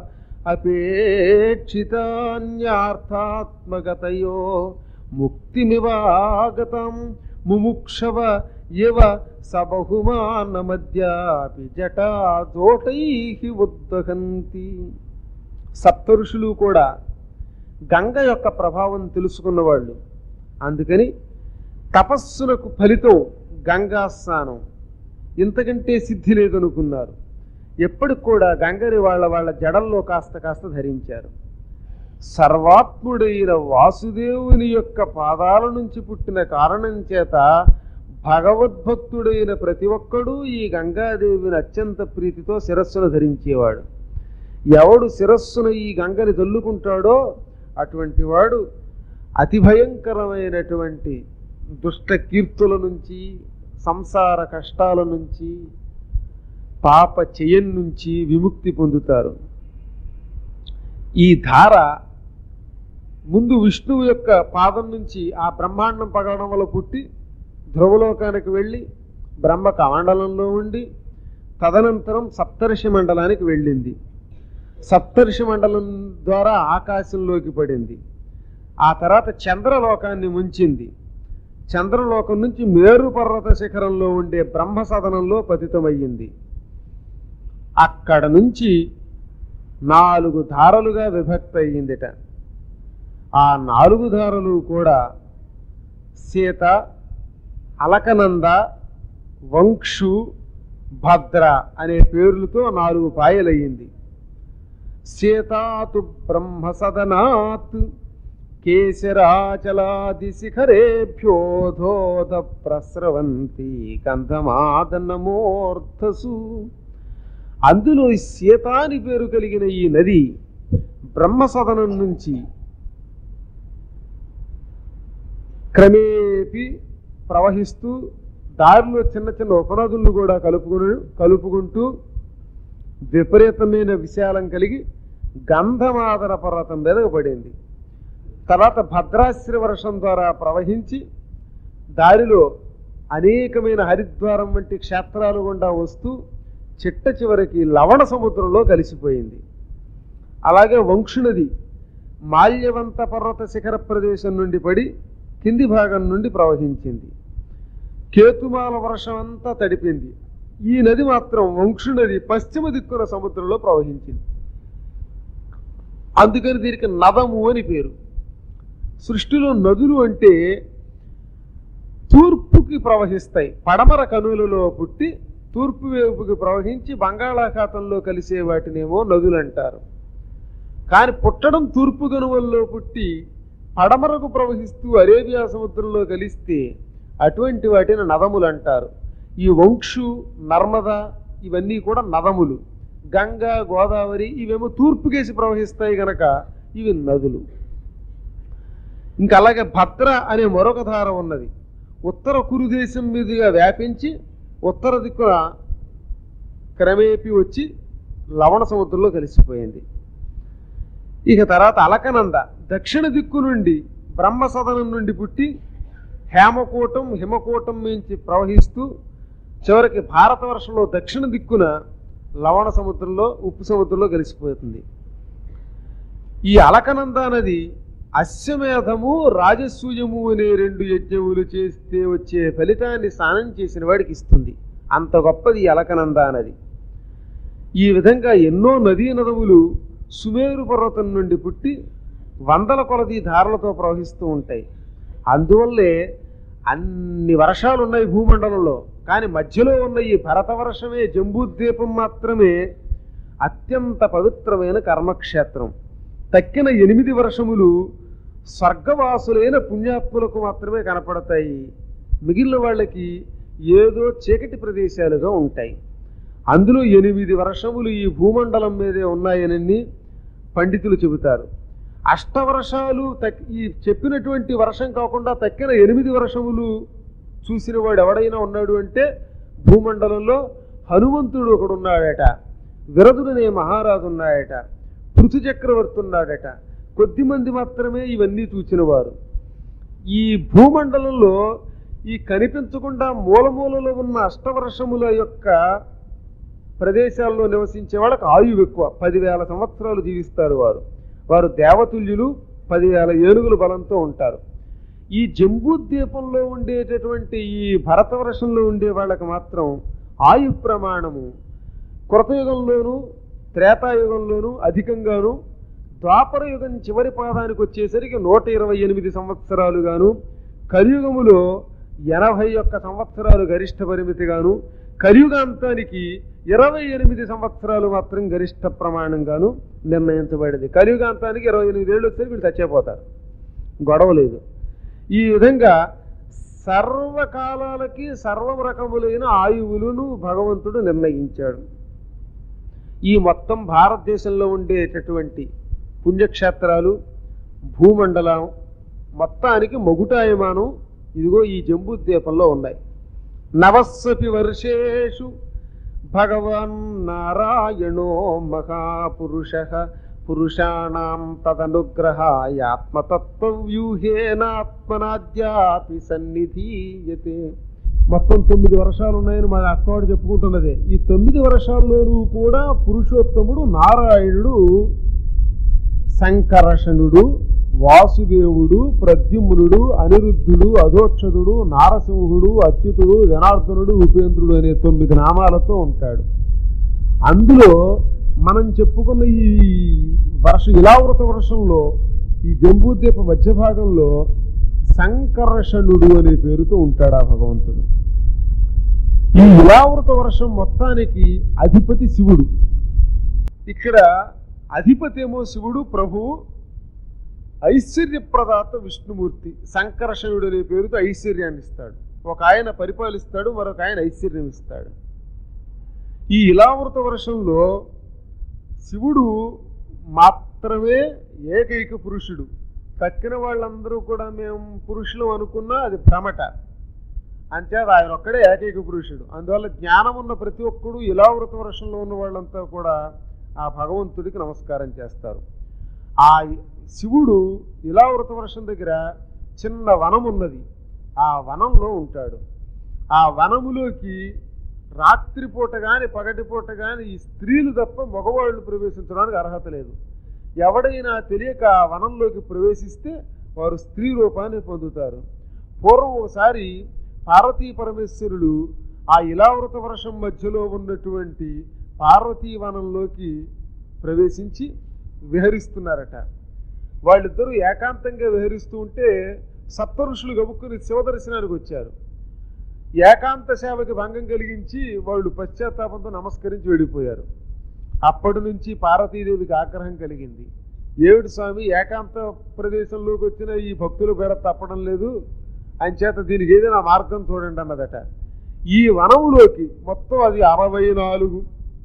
అపేక్షితాన్యార్థాత్మగతయో ముక్తిమివాగతం ముముక్షవ ఇవ సబహుమానమద్యాపి జటా జోటై ఉద్దహంతి సప్తఋషులు కూడా గంగ యొక్క ప్రభావం తెలుసుకున్నవాళ్ళు అందుకని తపస్సులకు ఫలితం గంగా స్నానం ఇంతకంటే సిద్ధి లేదనుకున్నారు ఎప్పటికి కూడా గంగని వాళ్ళ వాళ్ళ జడల్లో కాస్త కాస్త ధరించారు సర్వాత్ముడైన వాసుదేవుని యొక్క పాదాల నుంచి పుట్టిన కారణం చేత భగవద్భక్తుడైన ప్రతి ఒక్కడూ ఈ గంగాదేవిని అత్యంత ప్రీతితో శిరస్సును ధరించేవాడు ఎవడు శిరస్సును ఈ గంగని చల్లుకుంటాడో అటువంటి వాడు అతి భయంకరమైనటువంటి దుష్ట కీర్తుల నుంచి సంసార కష్టాల నుంచి పాప చెయ్యం నుంచి విముక్తి పొందుతారు ఈ ధార ముందు విష్ణువు యొక్క పాదం నుంచి ఆ బ్రహ్మాండం పగలడం వల్ల పుట్టి ధ్రువలోకానికి వెళ్ళి బ్రహ్మ కమండలంలో ఉండి తదనంతరం సప్తర్షి మండలానికి వెళ్ళింది సప్తర్షి మండలం ద్వారా ఆకాశంలోకి పడింది ఆ తర్వాత చంద్రలోకాన్ని ముంచింది చంద్రలోకం నుంచి మేరు పర్వత శిఖరంలో ఉండే బ్రహ్మ సదనంలో పతితమయ్యింది అక్కడ నుంచి నాలుగు ధారలుగా విభక్తి అయ్యిందిట ఆ నాలుగు ధారలు కూడా సీత అలకనంద వంక్షు భద్ర అనే పేర్లతో నాలుగు పాయలయ్యింది సీతాతు బ్రహ్మ సదనాత్ కేశరాచలాది శిఖరేభ్యోధోద ప్రస్రవంతి కంధమాదనమోర్థసు అందులో ఈ సీత అని పేరు కలిగిన ఈ నది బ్రహ్మసదనం నుంచి క్రమేపి ప్రవహిస్తూ దారిలో చిన్న చిన్న ఉపనదులను కూడా కలుపుకుని కలుపుకుంటూ విపరీతమైన విశాలం కలిగి గంధమాదన పర్వతం మీద పడింది తర్వాత భద్రాశ్రి వర్షం ద్వారా ప్రవహించి దారిలో అనేకమైన హరిద్వారం వంటి క్షేత్రాలు గుండా వస్తూ చిట్ట చివరికి లవణ సముద్రంలో కలిసిపోయింది అలాగే వంక్షునది మాల్యవంత పర్వత శిఖర ప్రదేశం నుండి పడి కింది భాగం నుండి ప్రవహించింది కేతుమాల వర్షం అంతా తడిపింది ఈ నది మాత్రం వంక్షు నది పశ్చిమ దిక్కున సముద్రంలో ప్రవహించింది అందుకని దీనికి నదము అని పేరు సృష్టిలో నదులు అంటే తూర్పుకి ప్రవహిస్తాయి పడమర కనులలో పుట్టి తూర్పు వైపుకి ప్రవహించి బంగాళాఖాతంలో కలిసే వాటినేమో నదులు అంటారు కానీ పుట్టడం తూర్పు కనువల్లో పుట్టి పడమరకు ప్రవహిస్తూ అరేబియా సముద్రంలో కలిస్తే అటువంటి వాటిని నదములు అంటారు ఈ వంక్షు నర్మద ఇవన్నీ కూడా నదములు గంగా గోదావరి ఇవేమో తూర్పుకేసి ప్రవహిస్తాయి గనక ఇవి నదులు ఇంకా అలాగే భద్ర అనే మరొక ధార ఉన్నది ఉత్తర కురుదేశం మీదుగా వ్యాపించి ఉత్తర దిక్కున క్రమేపి వచ్చి లవణ సముద్రంలో కలిసిపోయింది ఇక తర్వాత అలకనంద దక్షిణ దిక్కు నుండి బ్రహ్మ సదనం నుండి పుట్టి హేమకూటం హిమకూటం నుంచి ప్రవహిస్తూ చివరికి భారతవర్షంలో దక్షిణ దిక్కున లవణ సముద్రంలో ఉప్పు సముద్రంలో కలిసిపోతుంది ఈ అలకనంద నది అశ్వమేధము రాజసూయము అనే రెండు యజ్ఞములు చేస్తే వచ్చే ఫలితాన్ని స్నానం చేసిన వాడికి ఇస్తుంది అంత గొప్పది ఈ అలకనంద నది ఈ విధంగా ఎన్నో నదీ నదములు సుమేరు పర్వతం నుండి పుట్టి వందల కొలది ధారలతో ప్రవహిస్తూ ఉంటాయి అందువల్లే అన్ని వర్షాలు ఉన్నాయి భూమండలంలో కానీ మధ్యలో ఉన్న ఈ భరత వర్షమే జంబూద్వీపం మాత్రమే అత్యంత పవిత్రమైన కర్మక్షేత్రం తక్కిన ఎనిమిది వర్షములు స్వర్గవాసులైన పుణ్యాత్ములకు మాత్రమే కనపడతాయి మిగిలిన వాళ్ళకి ఏదో చీకటి ప్రదేశాలుగా ఉంటాయి అందులో ఎనిమిది వర్షములు ఈ భూమండలం మీదే ఉన్నాయని పండితులు చెబుతారు అష్టవర్షాలు తక్ ఈ చెప్పినటువంటి వర్షం కాకుండా తక్కిన ఎనిమిది వర్షములు చూసిన వాడు ఎవడైనా ఉన్నాడు అంటే భూమండలంలో హనుమంతుడు ఒకడు ఉన్నాడట విరదుడనే మహారాజు ఉన్నాడట పృథు చక్రవర్తి ఉన్నాడట కొద్ది మంది మాత్రమే ఇవన్నీ చూచినవారు ఈ భూమండలంలో ఈ కనిపించకుండా మూలమూలలో ఉన్న అష్టవర్షముల యొక్క ప్రదేశాల్లో నివసించే వాళ్ళకి ఆయువు ఎక్కువ పదివేల సంవత్సరాలు జీవిస్తారు వారు వారు దేవతుల్యులు పదివేల ఏనుగుల బలంతో ఉంటారు ఈ జంబూద్వీపంలో ఉండేటటువంటి ఈ భరతవర్షంలో ఉండే వాళ్ళకి మాత్రం ఆయు ప్రమాణము కృతయుగంలోనూ త్రేతాయుగంలోనూ అధికంగాను ద్వాపర యుగం చివరి పాదానికి వచ్చేసరికి నూట ఇరవై ఎనిమిది సంవత్సరాలుగాను కలియుగములో ఎనభై ఒక్క సంవత్సరాలు గరిష్ట పరిమితిగాను కలియుగాంతానికి ఇరవై ఎనిమిది సంవత్సరాలు మాత్రం గరిష్ట ప్రమాణంగాను నిర్ణయించబడింది కలియుగాంతానికి ఇరవై ఎనిమిది ఏళ్ళు వస్తే వీళ్ళు చచ్చిపోతారు గొడవ లేదు ఈ విధంగా సర్వకాలాలకి సర్వ రకములైన ఆయువులను భగవంతుడు నిర్ణయించాడు ఈ మొత్తం భారతదేశంలో ఉండేటటువంటి పుణ్యక్షేత్రాలు భూమండలం మొత్తానికి మొగుటాయమానం ఇదిగో ఈ జంబూద్వీపంలో ఉన్నాయి నవస్వపి వర్షేషు భగవాన్ నారాయణో మహాపురుష పురుషాణం తదనుగ్రహాయ ఆత్మతత్వవ్యూహేనాత్మనాద్యాపి సన్నిధీయతే మొత్తం తొమ్మిది వర్షాలు ఉన్నాయని మన అక్కవాడు చెప్పుకుంటున్నదే ఈ తొమ్మిది వర్షాల్లోనూ కూడా పురుషోత్తముడు నారాయణుడు సంకర్షణుడు వాసుదేవుడు ప్రద్యుమ్నుడు అనిరుద్ధుడు అధోక్షదుడు నారసింహుడు అచ్యుతుడు జనార్దనుడు ఉపేంద్రుడు అనే తొమ్మిది నామాలతో ఉంటాడు అందులో మనం చెప్పుకున్న ఈ వర్ష ఇలావృత వర్షంలో ఈ జంబూద్వీప మధ్య భాగంలో సంకర్షణుడు అనే పేరుతో ఉంటాడు ఆ భగవంతుడు ఈ ఇలావృత వర్షం మొత్తానికి అధిపతి శివుడు ఇక్కడ అధిపతి ఏమో శివుడు ప్రభువు ఐశ్వర్యప్రదాత విష్ణుమూర్తి సంకర్షణుడు అనే పేరుతో ఐశ్వర్యాన్ని ఇస్తాడు ఒక ఆయన పరిపాలిస్తాడు మరొక ఆయన ఐశ్వర్యం ఇస్తాడు ఈ ఇలావృత వర్షంలో శివుడు మాత్రమే ఏకైక పురుషుడు తక్కిన వాళ్ళందరూ కూడా మేము పురుషులు అనుకున్నా అది భ్రమట అంతేత ఆయన ఒక్కడే ఏకైక పురుషుడు అందువల్ల జ్ఞానం ఉన్న ప్రతి ఒక్కడు ఇలావృత వర్షంలో ఉన్న వాళ్ళంతా కూడా ఆ భగవంతుడికి నమస్కారం చేస్తారు ఆ శివుడు ఇలావృత వర్షం దగ్గర చిన్న వనం ఉన్నది ఆ వనంలో ఉంటాడు ఆ వనములోకి రాత్రిపూట కానీ పగటిపూట కానీ ఈ స్త్రీలు తప్ప మగవాళ్ళు ప్రవేశించడానికి అర్హత లేదు ఎవడైనా తెలియక ఆ వనంలోకి ప్రవేశిస్తే వారు స్త్రీ రూపాన్ని పొందుతారు పూర్వం ఒకసారి పార్వతీ పరమేశ్వరుడు ఆ ఇలావృత వర్షం మధ్యలో ఉన్నటువంటి పార్వతీ వనంలోకి ప్రవేశించి విహరిస్తున్నారట వాళ్ళిద్దరూ ఏకాంతంగా విహరిస్తూ ఉంటే సప్తఋషులు గబుక్కుని శివదర్శనానికి వచ్చారు ఏకాంత సేవకి భంగం కలిగించి వాళ్ళు పశ్చాత్తాపంతో నమస్కరించి వెళ్ళిపోయారు అప్పటి నుంచి పార్వతీదేవికి ఆగ్రహం కలిగింది ఏమిటి స్వామి ఏకాంత ప్రదేశంలోకి వచ్చిన ఈ భక్తులు పేర తప్పడం లేదు అని చేత దీనికి ఏదైనా మార్గం చూడండి అన్నదట ఈ వనములోకి మొత్తం అది అరవై నాలుగు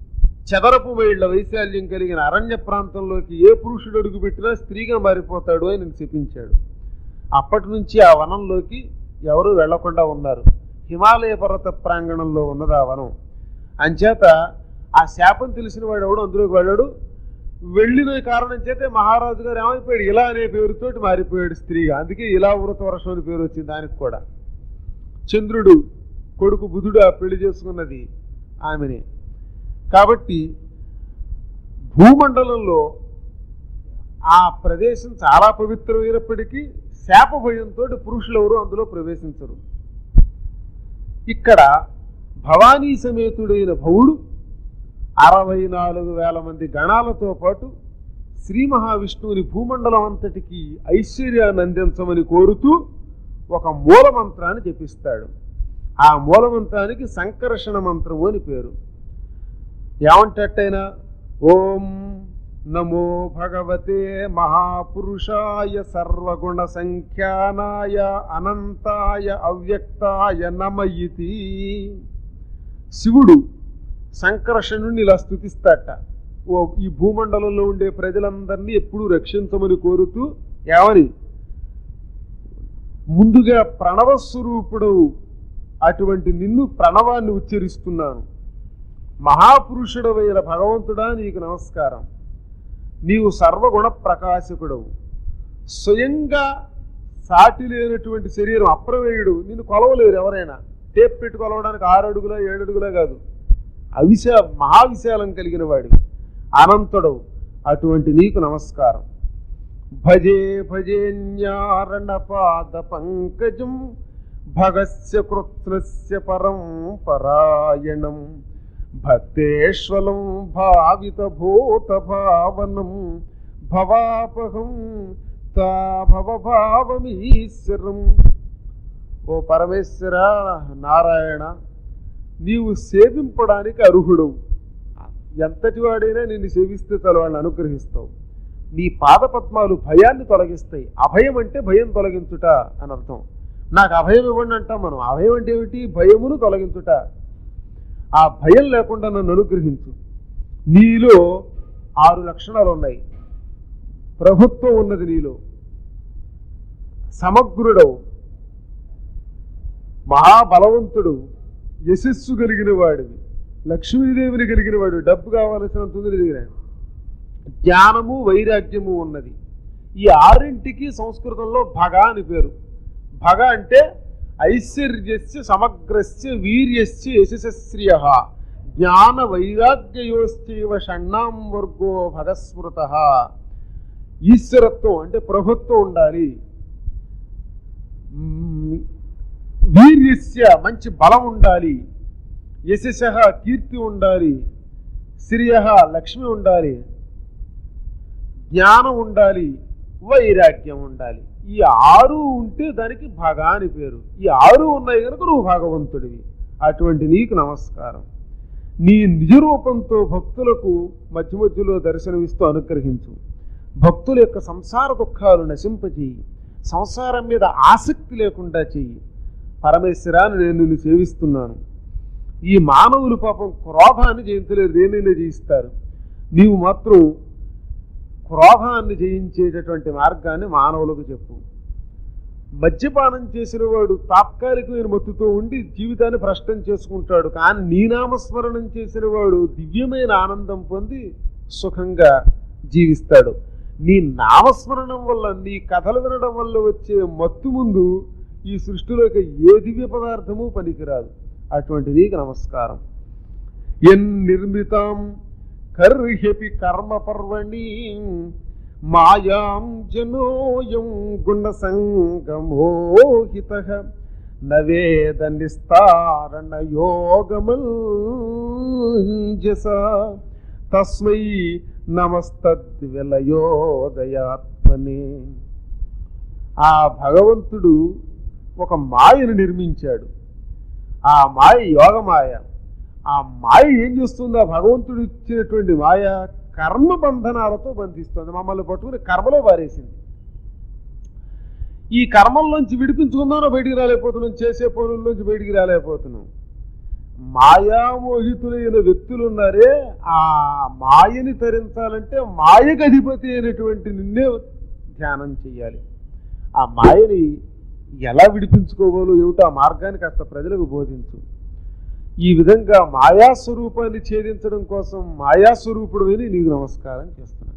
చదరపు మైళ్ళ వైశాల్యం కలిగిన అరణ్య ప్రాంతంలోకి ఏ పురుషుడు అడుగు పెట్టినా స్త్రీగా మారిపోతాడు అని నేను చెప్పించాడు అప్పటి నుంచి ఆ వనంలోకి ఎవరు వెళ్లకుండా ఉన్నారు హిమాలయ పర్వత ప్రాంగణంలో ఉన్నది ఆ వనం అంచేత ఆ శాపం తెలిసిన వాడు ఎవడు అందులోకి వెళ్ళాడు వెళ్ళిన కారణం చేతే మహారాజు గారు ఏమైపోయాడు ఇలా అనే పేరుతోటి మారిపోయాడు స్త్రీగా అందుకే ఇలా వృత వర్షం అని పేరు వచ్చింది దానికి కూడా చంద్రుడు కొడుకు బుధుడు ఆ పెళ్లి చేసుకున్నది ఆమెనే కాబట్టి భూమండలంలో ఆ ప్రదేశం చాలా పవిత్రమైనప్పటికీ శాప భయంతో పురుషులు ఎవరు అందులో ప్రవేశించరు ఇక్కడ భవానీ సమేతుడైన భవుడు అరవై నాలుగు వేల మంది గణాలతో పాటు శ్రీ మహావిష్ణువుని భూమండలం అంతటికి ఐశ్వర్యాన్ని అందించమని కోరుతూ ఒక మూల మంత్రాన్ని జపిస్తాడు ఆ మూల మంత్రానికి సంకర్షణ మంత్రము అని పేరు ఏమంటట్టయినా ఓం నమో భగవతే మహాపురుషాయ సర్వగుణ సంఖ్యానాయ అనంతాయ అవ్యక్తాయ నమయితి శివుడు సంకర్షణుని ఇలా స్థుతిస్తాట ఓ ఈ భూమండలంలో ఉండే ప్రజలందరినీ ఎప్పుడూ రక్షించమని కోరుతూ ఏమని ముందుగా ప్రణవ స్వరూపుడు అటువంటి నిన్ను ప్రణవాన్ని ఉచ్చరిస్తున్నాను మహాపురుషుడవైన భగవంతుడా నీకు నమస్కారం నీవు సర్వగుణ ప్రకాశకుడవు స్వయంగా సాటి లేనటువంటి శరీరం అప్రమేయుడు నిన్ను కొలవలేరు ఎవరైనా టేప్ పెట్టి కొలవడానికి ఆరు అడుగుల ఏడు అడుగులా కాదు అవిశా మహావిశాలం కలిగిన వాడివి అనంతుడవు అటువంటి నీకు నమస్కారం భజే భజేన్యారణ పాద పంకజం భగస్య కృత్నస్య పరం పరాయణం భక్తేశ్వలం భావిత భూత భావనం భవాపహం తా భవభావమీశ్వరం ఓ పరమేశ్వర నారాయణ నీవు సేవింపడానికి అర్హుడవు ఎంతటి వాడైనా నిన్ను సేవిస్తే చాలు వాళ్ళని అనుగ్రహిస్తావు నీ పాదపద్మాలు భయాన్ని తొలగిస్తాయి అభయం అంటే భయం తొలగించుట అని అర్థం నాకు అభయం ఇవ్వండి అంటాం మనం అభయం అంటే ఏమిటి భయమును తొలగించుట ఆ భయం లేకుండా నన్ను అనుగ్రహించు నీలో ఆరు లక్షణాలు ఉన్నాయి ప్రభుత్వం ఉన్నది నీలో సమగ్రుడవు మహాబలవంతుడు యశస్సు కలిగిన వాడివి లక్ష్మీదేవిని కలిగిన వాడు డబ్బు కావలసినంత ఉంది నీ దగ్గర జ్ఞానము వైరాగ్యము ఉన్నది ఈ ఆరింటికి సంస్కృతంలో భగ అని పేరు భగ అంటే ఐశ్వర్యస్య సమగ్రస్య వీర్యస్య యశస్శ్రియ జ్ఞాన వైరాగ్యయోశ్చైవ షణ్ణాం వర్గో భగస్మృత ఈశ్వరత్వం అంటే ప్రభుత్వం ఉండాలి మ్, వీర్యస్య మంచి బలం ఉండాలి యశశ కీర్తి ఉండాలి శ్రియ లక్ష్మి ఉండాలి జ్ఞానం ఉండాలి వైరాగ్యం ఉండాలి ఈ ఆరు ఉంటే దానికి భగ అని పేరు ఈ ఆరు ఉన్నాయి కనుక నువ్వు భగవంతుడివి అటువంటి నీకు నమస్కారం నీ నిజ రూపంతో భక్తులకు మధ్య మధ్యలో దర్శనమిస్తూ అనుగ్రహించు భక్తుల యొక్క సంసార దుఃఖాలు నశింపచేయి సంసారం మీద ఆసక్తి లేకుండా చెయ్యి పరమేశ్వరాన్ని నేను నిన్ను సేవిస్తున్నాను ఈ మానవులు పాపం క్రోధాన్ని జయించలేరు దేనిని జయిస్తారు నీవు మాత్రం క్రోధాన్ని జయించేటటువంటి మార్గాన్ని మానవులకు చెప్పు మద్యపానం చేసిన వాడు తాత్కాలికమైన మత్తుతో ఉండి జీవితాన్ని భ్రష్టం చేసుకుంటాడు కానీ నీ నామస్మరణం చేసిన వాడు దివ్యమైన ఆనందం పొంది సుఖంగా జీవిస్తాడు నీ నామస్మరణం వల్ల నీ కథలు వినడం వల్ల వచ్చే మత్తు ముందు ఈ సృష్టిలోకి ఏ దివ్య పదార్థము పనికిరాదు అటువంటి నీకు నమస్కారం ఎన్ నిర్మితాం కర్హ్యపి కర్మ పర్వణి మాయాం జనోయం గుణ సంగమోహిత నవేద నిస్తారణ యోగమంజస తస్మై నమస్తద్విలయోదయాత్మనే ఆ భగవంతుడు ఒక మాయను నిర్మించాడు ఆ మాయ యోగమాయ ఆ మాయ ఏం చేస్తుంది ఆ భగవంతుడు ఇచ్చినటువంటి మాయ కర్మ బంధనాలతో బంధిస్తుంది మమ్మల్ని పట్టుకుని కర్మలో పారేసింది ఈ కర్మల్లోంచి విడిపించుకుందామో బయటికి రాలేకపోతున్నాం చేసే పనుల్లోంచి బయటికి రాలేకపోతున్నాం మాయామోహితులైన వ్యక్తులు ఉన్నారే ఆ మాయని తరించాలంటే మాయకు అధిపతి అయినటువంటి నిన్నే ధ్యానం చేయాలి ఆ మాయని ఎలా విడిపించుకోవాలో ఏమిటో ఆ మార్గాన్ని కాస్త ప్రజలకు బోధించు ఈ విధంగా మాయాస్వరూపాన్ని ఛేదించడం కోసం మాయాస్వరూపుడు విని నీకు నమస్కారం చేస్తున్నాను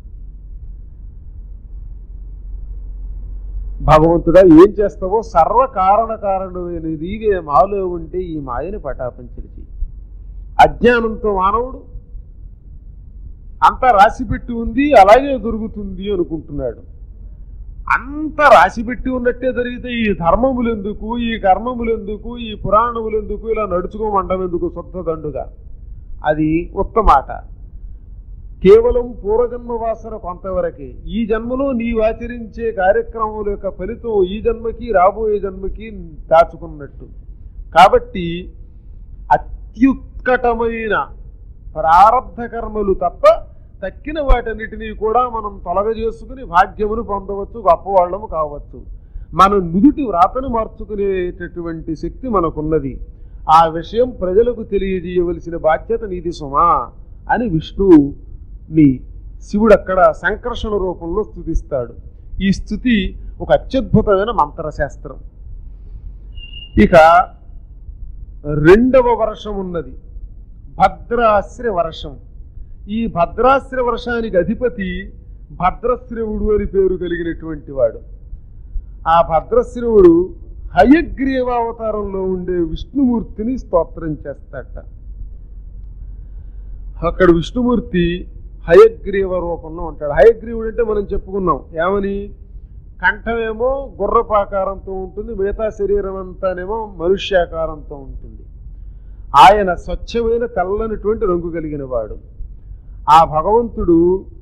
భగవంతుడా ఏం చేస్తావో సర్వ కారణ కారణమైన నీవే మాలో ఉంటే ఈ మాయని పటాపంచలిచి అజ్ఞానంతో మానవుడు అంతా రాసిపెట్టి ఉంది అలాగే దొరుకుతుంది అనుకుంటున్నాడు అంత రాసిపెట్టి ఉన్నట్టే జరిగితే ఈ ధర్మములెందుకు ఈ కర్మములెందుకు ఈ పురాణములెందుకు ఇలా నడుచుకోమండం ఎందుకు శుద్ధ దండుగా అది ఉత్తమాట కేవలం పూర్వజన్మ వాసన కొంతవరకే ఈ జన్మలో నీవు ఆచరించే కార్యక్రమముల యొక్క ఫలితం ఈ జన్మకి రాబోయే జన్మకి దాచుకున్నట్టు కాబట్టి అత్యుత్కటమైన ప్రారంధ కర్మలు తప్ప తక్కిన వాటన్నిటినీ కూడా మనం తొలగజేసుకుని భాగ్యమును పొందవచ్చు గొప్పవాళ్ళము కావచ్చు మన నుదుటి వ్రాతను మార్చుకునేటటువంటి శక్తి మనకున్నది ఆ విషయం ప్రజలకు తెలియజేయవలసిన బాధ్యత నీది సుమా అని విష్ణువుని శివుడు అక్కడ సంకర్షణ రూపంలో స్థుతిస్తాడు ఈ స్థుతి ఒక అత్యద్భుతమైన మంత్రశాస్త్రం ఇక రెండవ వర్షం ఉన్నది భద్రాశ్ర వర్షం ఈ భద్రాశ్ర వర్షానికి అధిపతి భద్రశ్రవుడు అని పేరు కలిగినటువంటి వాడు ఆ భద్రశ్రవుడు హయగ్రీవ అవతారంలో ఉండే విష్ణుమూర్తిని స్తోత్రం చేస్తాట అక్కడ విష్ణుమూర్తి హయగ్రీవ రూపంలో ఉంటాడు హయగ్రీవుడు అంటే మనం చెప్పుకున్నాం ఏమని కంఠమేమో గుర్రపాకారంతో ఉంటుంది మిగతా శరీరం అంతానేమో మనుష్యాకారంతో ఉంటుంది ఆయన స్వచ్ఛమైన తెల్లనిటువంటి రంగు కలిగిన వాడు ఆ భగవంతుడు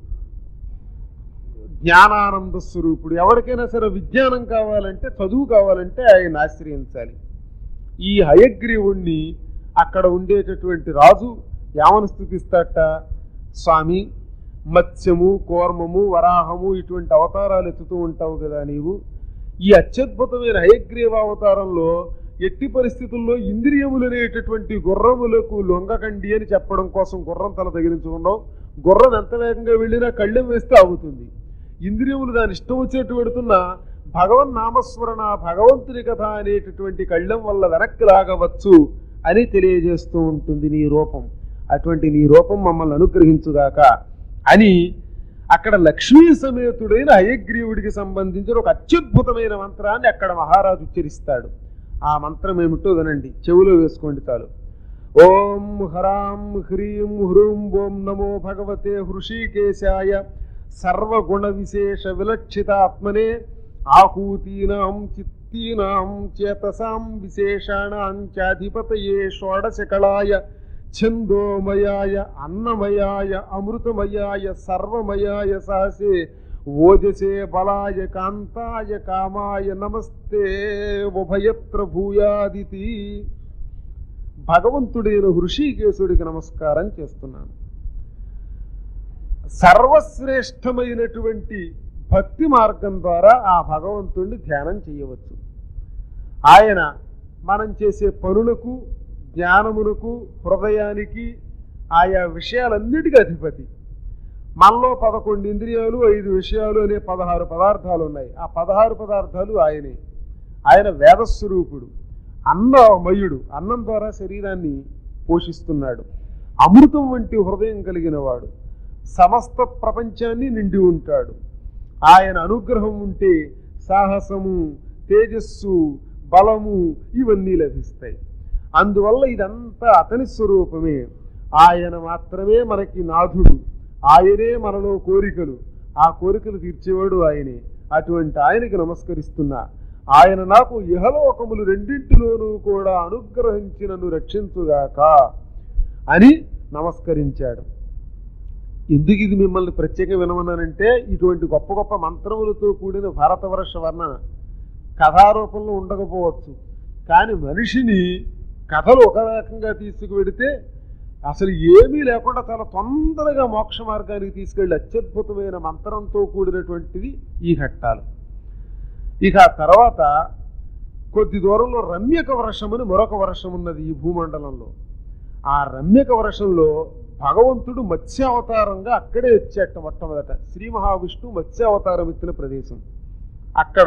జ్ఞానానంద స్వరూపుడు ఎవరికైనా సరే విజ్ఞానం కావాలంటే చదువు కావాలంటే ఆయన ఆశ్రయించాలి ఈ హయగ్రీవుణ్ణి అక్కడ ఉండేటటువంటి రాజు యామను స్థుతిస్తాట స్వామి మత్స్యము కూర్మము వరాహము ఇటువంటి అవతారాలు ఎత్తుతూ ఉంటావు కదా నీవు ఈ అత్యద్భుతమైన హయగ్రీవ అవతారంలో ఎట్టి పరిస్థితుల్లో ఇంద్రియములు అనేటటువంటి గుర్రములకు లొంగకండి అని చెప్పడం కోసం గుర్రం తల తగిలించుకున్నావు గుర్రం ఎంత వేగంగా వెళ్ళినా కళ్ళెం వేస్తే ఆగుతుంది ఇంద్రియములు దాని ఇష్టం వచ్చినట్టు పెడుతున్నా భగవన్ నామస్మరణ భగవంతుని కథ అనేటటువంటి కళ్ళెం వల్ల వెనక్కి లాగవచ్చు అని తెలియజేస్తూ ఉంటుంది నీ రూపం అటువంటి నీ రూపం మమ్మల్ని అనుగ్రహించుగాక అని అక్కడ లక్ష్మీ సమేతుడైన హయగ్రీవుడికి సంబంధించిన ఒక అత్యద్భుతమైన మంత్రాన్ని అక్కడ మహారాజు ఉచ్చరిస్తాడు ఆ మంత్రం ఏమిటో వినండి చెవిలో వేసుకోండి చాలు ఓం హరాం హ్రీం హ్రూం ఓం నమో భగవతే హృషికేశాయ సర్వగుణ విశేష విలక్షితాత్మనే ఆకూతీనాం చిత్తీనాం చేతసాం విశేషాణాం చాధిపతయే షోడశకళాయ ఛందోమయాయ అన్నమయాయ అమృతమయాయ సర్వమయాయ సాసే ఓజసే బలాయ కాంతాయ కామాయ నమస్తే ఉభయత్ర భూయాదితి భగవంతుడైన హృషికేశుడికి నమస్కారం చేస్తున్నాను సర్వశ్రేష్టమైనటువంటి భక్తి మార్గం ద్వారా ఆ భగవంతుణ్ణి ధ్యానం చేయవచ్చు ఆయన మనం చేసే పనులకు జ్ఞానమునకు హృదయానికి ఆయా విషయాలన్నిటికీ అధిపతి మనలో పదకొండు ఇంద్రియాలు ఐదు విషయాలు అనే పదహారు పదార్థాలు ఉన్నాయి ఆ పదహారు పదార్థాలు ఆయనే ఆయన వేదస్వరూపుడు అన్నమయుడు అన్నం ద్వారా శరీరాన్ని పోషిస్తున్నాడు అమృతం వంటి హృదయం కలిగిన వాడు సమస్త ప్రపంచాన్ని నిండి ఉంటాడు ఆయన అనుగ్రహం ఉంటే సాహసము తేజస్సు బలము ఇవన్నీ లభిస్తాయి అందువల్ల ఇదంతా అతని స్వరూపమే ఆయన మాత్రమే మనకి నాథుడు ఆయనే మనలో కోరికలు ఆ కోరికలు తీర్చేవాడు ఆయనే అటువంటి ఆయనకి నమస్కరిస్తున్నా ఆయన నాకు ఇహలోకములు రెండింటిలోనూ కూడా అనుగ్రహించి నన్ను రక్షించుగాక అని నమస్కరించాడు ఎందుకు ఇది మిమ్మల్ని ప్రత్యేక వినమన్నానంటే ఇటువంటి గొప్ప గొప్ప మంత్రములతో కూడిన భారతవర్ష వర్ణన కథారూపంలో ఉండకపోవచ్చు కానీ మనిషిని కథలు ఒక రకంగా తీసుకువెడితే అసలు ఏమీ లేకుండా చాలా తొందరగా మోక్ష మార్గానికి తీసుకెళ్లి అత్యద్భుతమైన మంత్రంతో కూడినటువంటిది ఈ ఘట్టాలు ఇక ఆ తర్వాత కొద్ది దూరంలో రమ్యక వర్షం అని మరొక వర్షం ఉన్నది ఈ భూమండలంలో ఆ రమ్యక వర్షంలో భగవంతుడు మత్స్యావతారంగా అక్కడే వచ్చేట మొట్టమొదట శ్రీ మహావిష్ణువు మత్స్యావతారం ఎత్తిన ప్రదేశం అక్కడ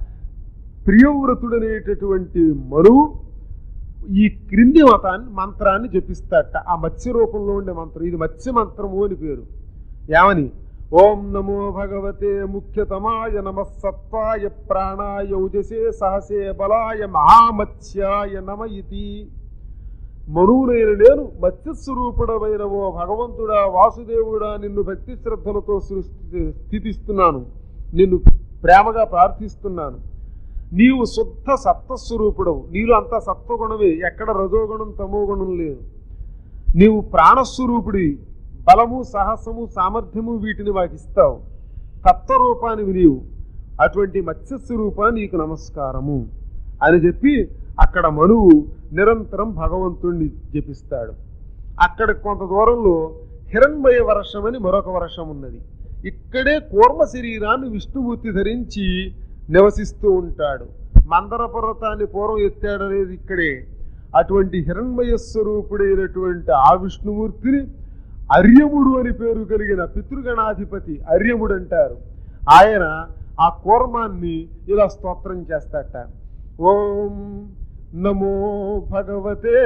ప్రియవ్రతుడనేటటువంటి మనువు ఈ క్రింది మతాన్ని మంత్రాన్ని జపిస్తాట ఆ మత్స్య రూపంలో ఉండే మంత్రం ఇది మత్స్య మంత్రము అని పేరు ఏమని ఓం నమో భగవతే ముఖ్యతమాయ నమ సత్వాయ ప్రాణాయ ఉజసే సహసే బలాయ మహామత్స్యాయ నమ ఇతి మనువునైన నేను మత్స్యస్వరూపుడమైన ఓ భగవంతుడా వాసుదేవుడా నిన్ను భక్తి శ్రద్ధలతో సృష్టి స్థితిస్తున్నాను నిన్ను ప్రేమగా ప్రార్థిస్తున్నాను నీవు శుద్ధ సత్వస్వరూపుడవు నీలో అంత సత్వగుణమే ఎక్కడ రజోగుణం తమోగుణం లేదు నీవు ప్రాణస్వరూపుడి బలము సాహసము సామర్థ్యము వీటిని మాకు ఇస్తావు తత్వరూపానివి నీవు అటువంటి మత్స్యస్వరూపా నీకు నమస్కారము అని చెప్పి అక్కడ మనువు నిరంతరం భగవంతుణ్ణి జపిస్తాడు అక్కడ కొంత దూరంలో హిరణ్మయ వర్షం అని మరొక వర్షం ఉన్నది ఇక్కడే కూర్మ శరీరాన్ని విష్ణుమూర్తి ధరించి నివసిస్తూ ఉంటాడు మందర పర్వతాన్ని పూర్వం ఎత్తాడనేది ఇక్కడే అటువంటి హిరణ్మయ స్వరూపుడైనటువంటి ఆ విష్ణుమూర్తిని అర్యముడు అని పేరు కలిగిన పితృగణాధిపతి అర్యముడు అంటారు ఆయన ఆ కూర్మాన్ని ఇలా స్తోత్రం చేస్తాట ఓం నమో భగవతే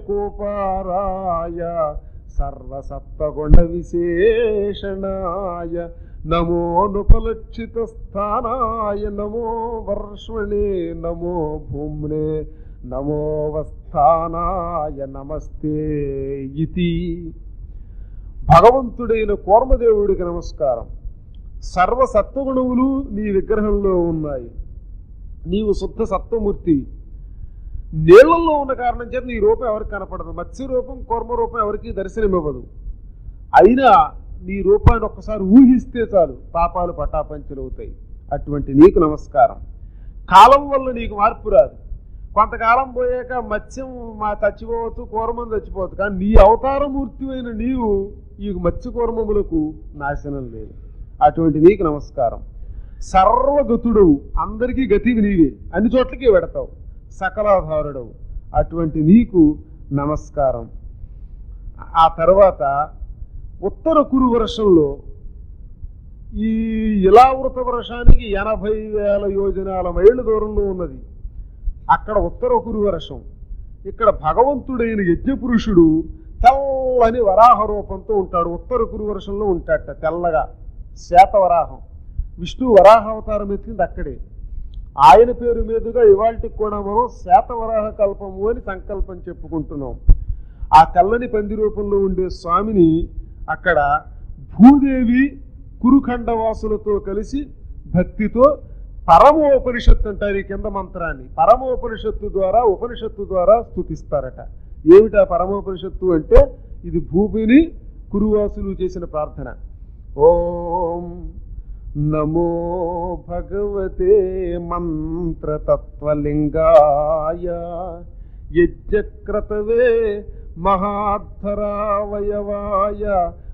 కోపారాయ సర్వసప్తగుణ విశేషణాయ నమో నుపలక్షిత స్థానాయ నమో వర్ష్మణే నమో భూమ్నే నమో వస్థానాయ నమస్తే ఇతి భగవంతుడైన కూర్మదేవుడికి నమస్కారం సర్వ సత్వగుణములు నీ విగ్రహంలో ఉన్నాయి నీవు శుద్ధ సత్వమూర్తి నీళ్లలో ఉన్న కారణం చేత నీ రూపం ఎవరికి కనపడదు మత్స్య రూపం కూర్మ రూపం ఎవరికి దర్శనమివ్వదు అయినా నీ రూపాన్ని ఒక్కసారి ఊహిస్తే చాలు పాపాలు పటాపంచలవుతాయి అటువంటి నీకు నమస్కారం కాలం వల్ల నీకు మార్పు రాదు కొంతకాలం పోయాక మత్స్యం మా చచ్చిపోవచ్చు కూరమం చచ్చిపోవచ్చు కానీ నీ అవతారమూర్తి అయిన నీవు ఈ మత్స్య కూర్మములకు నాశనం లేదు అటువంటి నీకు నమస్కారం సర్వగతుడవు అందరికీ గతివి నీవే అన్ని చోట్లకి వెడతావు సకలాధారుడవు అటువంటి నీకు నమస్కారం ఆ తర్వాత ఉత్తర కురు వర్షంలో ఈ ఇలావృత వర్షానికి ఎనభై వేల యోజనాల మైళ్ళ దూరంలో ఉన్నది అక్కడ ఉత్తర కురు వర్షం ఇక్కడ భగవంతుడైన యజ్ఞపురుషుడు తెల్లని వరాహ రూపంతో ఉంటాడు ఉత్తర కురు వర్షంలో ఉంటాడట తెల్లగా శ్వేతవరాహం విష్ణు వరాహ అవతారం ఎత్తింది అక్కడే ఆయన పేరు మీదుగా ఇవాళకి కూడా మనం శ్వేతవరాహ కల్పము అని సంకల్పం చెప్పుకుంటున్నాం ఆ తెల్లని పంది రూపంలో ఉండే స్వామిని అక్కడ భూదేవి కురుఖండవాసులతో కలిసి భక్తితో పరమోపనిషత్తు అంటారు ఈ కింద మంత్రాన్ని పరమోపనిషత్తు ద్వారా ఉపనిషత్తు ద్వారా స్థుతిస్తారట ఏమిటా పరమోపనిషత్తు అంటే ఇది భూమిని కురువాసులు చేసిన ప్రార్థన ఓం నమో భగవతే మంత్రతత్వలింగాయ యజ్ఞక్రతవే మహాధరావయవాయ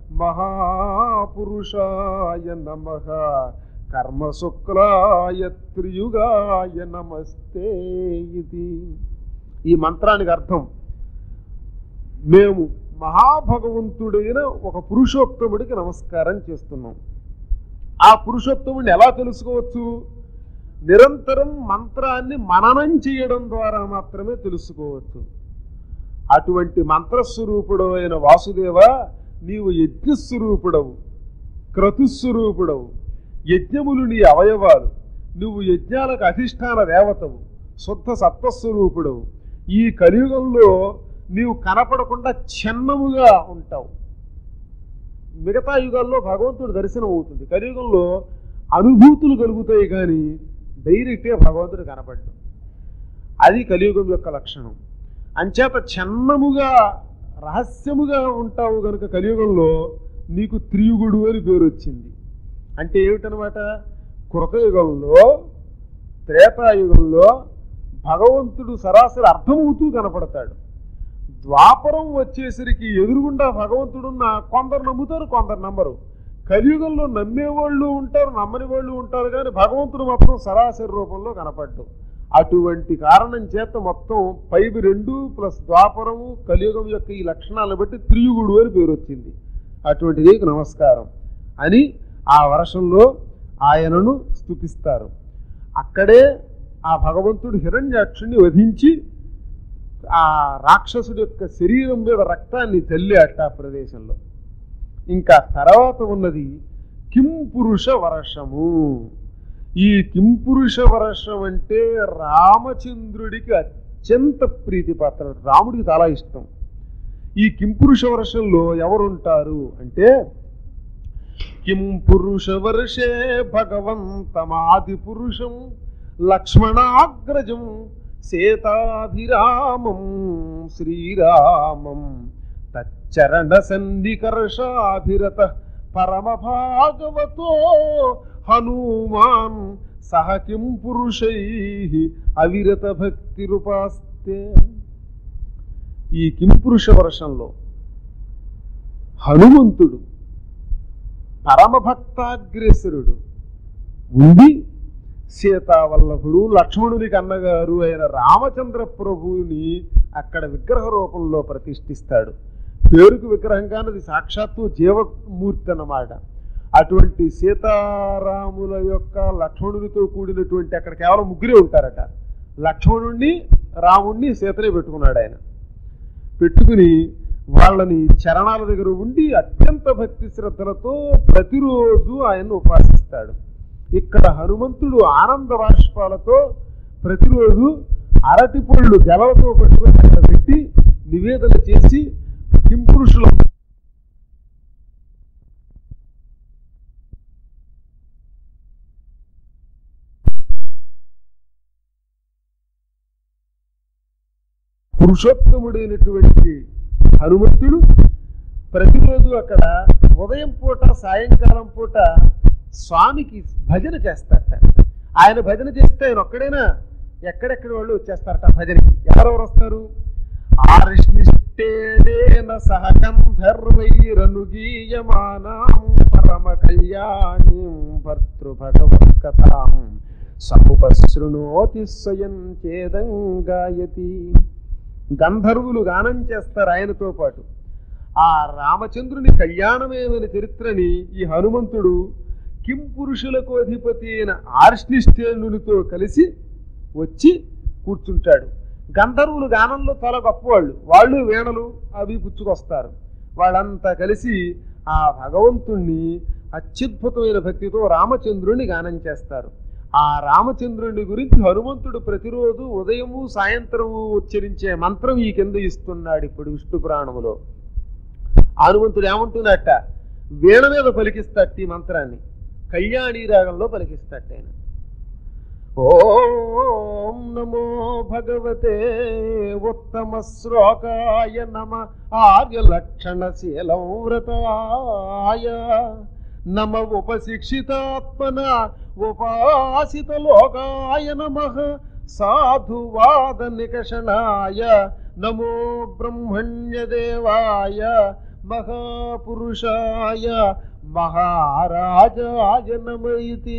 మహాపురుషాయ నమ కర్మశుక్లాయ త్రియుగాయ నమస్తే ఇది ఈ మంత్రానికి అర్థం మేము మహాభగవంతుడైన ఒక పురుషోత్తముడికి నమస్కారం చేస్తున్నాం ఆ పురుషోత్తముడిని ఎలా తెలుసుకోవచ్చు నిరంతరం మంత్రాన్ని మననం చేయడం ద్వారా మాత్రమే తెలుసుకోవచ్చు అటువంటి మంత్రస్వరూపుడు అయిన వాసుదేవ నీవు యజ్ఞస్వరూపుడవు క్రతుస్వరూపుడవు యజ్ఞములు నీ అవయవాలు నువ్వు యజ్ఞాలకు అధిష్టాన దేవతవు శుద్ధ సత్వస్వరూపుడవు ఈ కలియుగంలో నీవు కనపడకుండా చిన్నముగా ఉంటావు మిగతా యుగాల్లో భగవంతుడు దర్శనం అవుతుంది కలియుగంలో అనుభూతులు కలుగుతాయి కానీ డైరెక్ట్గా భగవంతుడు కనపడ్డు అది కలియుగం యొక్క లక్షణం అంచేత చిన్నముగా రహస్యముగా ఉంటావు గనుక కలియుగంలో నీకు త్రియుగుడు అని పేరు వచ్చింది అంటే ఏమిటనమాట కృతయుగంలో త్రేతాయుగంలో భగవంతుడు సరాసరి అర్థమవుతూ కనపడతాడు ద్వాపరం వచ్చేసరికి ఎదురుగుండా భగవంతుడున్న కొందరు నమ్ముతారు కొందరు నమ్మరు కలియుగంలో నమ్మేవాళ్ళు ఉంటారు నమ్మని వాళ్ళు ఉంటారు కానీ భగవంతుడు మాత్రం సరాసరి రూపంలో కనపడ్డు అటువంటి కారణం చేత మొత్తం పైవి రెండు ప్లస్ ద్వాపరము కలియుగం యొక్క ఈ లక్షణాలను బట్టి త్రియుగుడు అని పేరు వచ్చింది అటువంటి నీకు నమస్కారం అని ఆ వర్షంలో ఆయనను స్తుతిస్తారు అక్కడే ఆ భగవంతుడు హిరణ్యాక్షుణ్ణి వధించి ఆ రాక్షసుడి యొక్క శరీరం మీద రక్తాన్ని చల్లాట ఆ ప్రదేశంలో ఇంకా తర్వాత ఉన్నది కింపురుష వర్షము ఈ కింపురుష వర్షం అంటే రామచంద్రుడికి అత్యంత ప్రీతిపాత్ర రాముడికి చాలా ఇష్టం ఈ కింపురుష వర్షంలో ఎవరుంటారు అంటే కిం పురుష వర్షే భగవంతమాది పురుషం లక్ష్మణాగ్రజం సీతాభిరామం శ్రీరామం తచ్చరణ సన్నికర్షాభిరత పరమ భాగవతో హనుమాన్ సహ కిం పురుషై అవిరత భక్తిరుపాస్తే ఈ కింపురుష వర్షంలో హనుమంతుడు పరమభక్తాగ్రేసరుడు ఉండి సీతావల్లభుడు లక్ష్మణునికి అన్నగారు అయిన రామచంద్ర ప్రభువుని అక్కడ విగ్రహ రూపంలో ప్రతిష్ఠిస్తాడు పేరుకు విగ్రహం కానిది సాక్షాత్తు జీవమూర్తి అన్నమాట అటువంటి సీతారాముల యొక్క లక్ష్మణునితో కూడినటువంటి అక్కడ కేవలం ముగ్గురే ఉంటారట లక్ష్మణుణ్ణి రాముణ్ణి సీతనే పెట్టుకున్నాడు ఆయన పెట్టుకుని వాళ్ళని చరణాల దగ్గర ఉండి అత్యంత భక్తి శ్రద్ధలతో ప్రతిరోజు ఆయన్ను ఉపాసిస్తాడు ఇక్కడ హనుమంతుడు ఆనంద బాష్పాలతో ప్రతిరోజు అరటి పళ్ళు గెలవతో పట్టుకొని అక్కడ పెట్టి నివేదన చేసి కింపురుషుల పురుషోత్తముడైనటువంటి హనుమంతుడు ప్రతిరోజు అక్కడ ఉదయం పూట సాయంకాలం పూట స్వామికి భజన చేస్తారట ఆయన భజన చేస్తే ఆయన ఒక్కడైనా ఎక్కడెక్కడ వాళ్ళు వచ్చేస్తారట భజనకి ఎవరెవరు వస్తారు ఆరిష్నిష్టేన సహ గంధర్వైరనుగీయమానాం పరమ కళ్యాణీం భర్తృ భగవత్కథాం సముపశృణోతి స్వయం చేదంగాయతి గంధర్వులు గానం చేస్తారు ఆయనతో పాటు ఆ రామచంద్రుని కళ్యాణమేమైన చరిత్రని ఈ హనుమంతుడు కిం పురుషులకు అధిపతి అయిన ఆర్ష్నిష్టేనునితో కలిసి వచ్చి కూర్చుంటాడు గంధర్వులు గానంలో చాలా గొప్పవాళ్ళు వాళ్ళు వీణలు అవి పుచ్చుకొస్తారు వాళ్ళంతా కలిసి ఆ భగవంతుణ్ణి అత్యద్భుతమైన భక్తితో రామచంద్రుని గానం చేస్తారు ఆ రామచంద్రుని గురించి హనుమంతుడు ప్రతిరోజు ఉదయము సాయంత్రము ఉచ్చరించే మంత్రం ఈ కింద ఇస్తున్నాడు ఇప్పుడు విష్ణు పురాణములో హనుమంతుడు ఏమంటున్నట్ట వీణ మీద పలికిస్తట్ ఈ మంత్రాన్ని కళ్యాణి రాగంలో పలికిస్తట్ ఆయన ఓం నమో భగవతే ఉత్తమ శ్లోకాయ నమ ఆర్యలక్షణ శీలం వ్రతాయ నమ ఉపశిక్షితాత్మన ఉపాసిత లోకాయ నమ సాధువాద నికషణాయ నమో బ్రహ్మణ్యదేవాయ మహాపురుషాయ మహారాజాయ నమయితి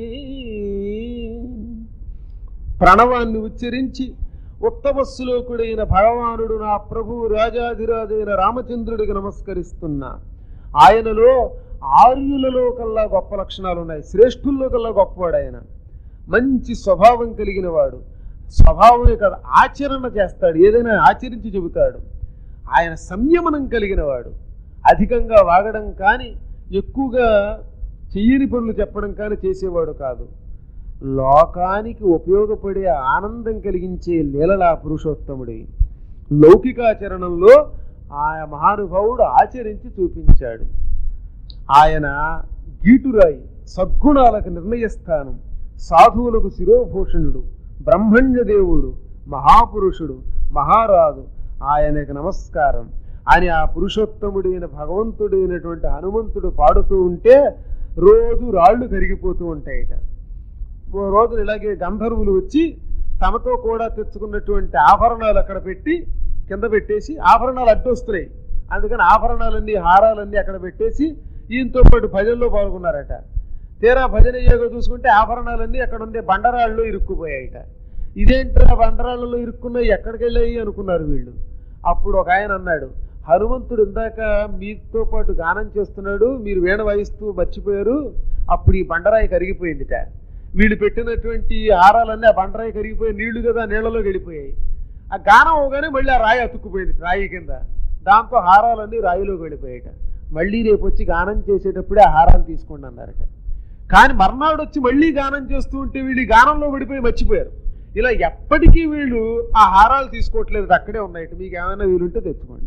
ప్రణవాన్ని ఉచ్చరించి ఉత్తమ శ్లోకుడైన భగవానుడు నా ప్రభువు రాజాధిరాజైన రామచంద్రుడికి నమస్కరిస్తున్నా ఆయనలో ఆర్యులలో కల్లా గొప్ప లక్షణాలు ఉన్నాయి శ్రేష్ఠుల్లో కల్లా గొప్పవాడు ఆయన మంచి స్వభావం కలిగిన వాడు స్వభావమే కాదు ఆచరణ చేస్తాడు ఏదైనా ఆచరించి చెబుతాడు ఆయన సంయమనం కలిగిన వాడు అధికంగా వాగడం కానీ ఎక్కువగా చెయ్యని పనులు చెప్పడం కానీ చేసేవాడు కాదు లోకానికి ఉపయోగపడే ఆనందం కలిగించే లీలలా పురుషోత్తముడి లౌకికాచరణంలో ఆయా మహానుభావుడు ఆచరించి చూపించాడు ఆయన గీటురాయి సద్గుణాలకు నిర్ణయస్థానం సాధువులకు శిరోభూషణుడు బ్రహ్మణ్యదేవుడు మహాపురుషుడు మహారాజు ఆయనకు నమస్కారం అని ఆ పురుషోత్తముడైన భగవంతుడైనటువంటి హనుమంతుడు పాడుతూ ఉంటే రోజు రాళ్ళు కరిగిపోతూ ఉంటాయట ఓ రోజులు ఇలాగే గంధర్వులు వచ్చి తమతో కూడా తెచ్చుకున్నటువంటి ఆభరణాలు అక్కడ పెట్టి కింద పెట్టేసి ఆభరణాలు అడ్డొస్తున్నాయి అందుకని ఆభరణాలన్నీ హారాలన్నీ అక్కడ పెట్టేసి ఈయనతో పాటు భజనలో పాల్గొన్నారట తీరా భజన అయ్యాక చూసుకుంటే ఆభరణాలన్నీ అక్కడ ఉండే బండరాళ్ళు ఇరుక్కుపోయాయట ఇదేంట్రా బండరాళ్ళలో ఇరుక్కున్నాయి ఎక్కడికి వెళ్ళాయి అనుకున్నారు వీళ్ళు అప్పుడు ఒక ఆయన అన్నాడు హనుమంతుడు ఇందాక మీతో పాటు గానం చేస్తున్నాడు మీరు వీణ వాయిస్తూ మర్చిపోయారు అప్పుడు ఈ బండరాయి కరిగిపోయిందిట వీళ్ళు పెట్టినటువంటి హారాలన్నీ ఆ బండరాయి కరిగిపోయి నీళ్లు కదా నీళ్లలో వెళ్ళిపోయాయి ఆ గానం అవగానే మళ్ళీ ఆ రాయి అతుక్కుపోయింది రాయి కింద దాంతో హారాలన్నీ రాయిలోకి వెళ్ళిపోయాయట మళ్ళీ రేపు వచ్చి గానం చేసేటప్పుడే ఆ హారాలు తీసుకోండి అన్నారట కానీ మర్నాడు వచ్చి మళ్ళీ గానం చేస్తూ ఉంటే వీళ్ళు ఈ గానంలో పడిపోయి మర్చిపోయారు ఇలా ఎప్పటికీ వీళ్ళు ఆ హారాలు తీసుకోవట్లేదు అక్కడే ఉన్నాయట మీకు ఏమైనా వీలుంటే తెచ్చుకోండి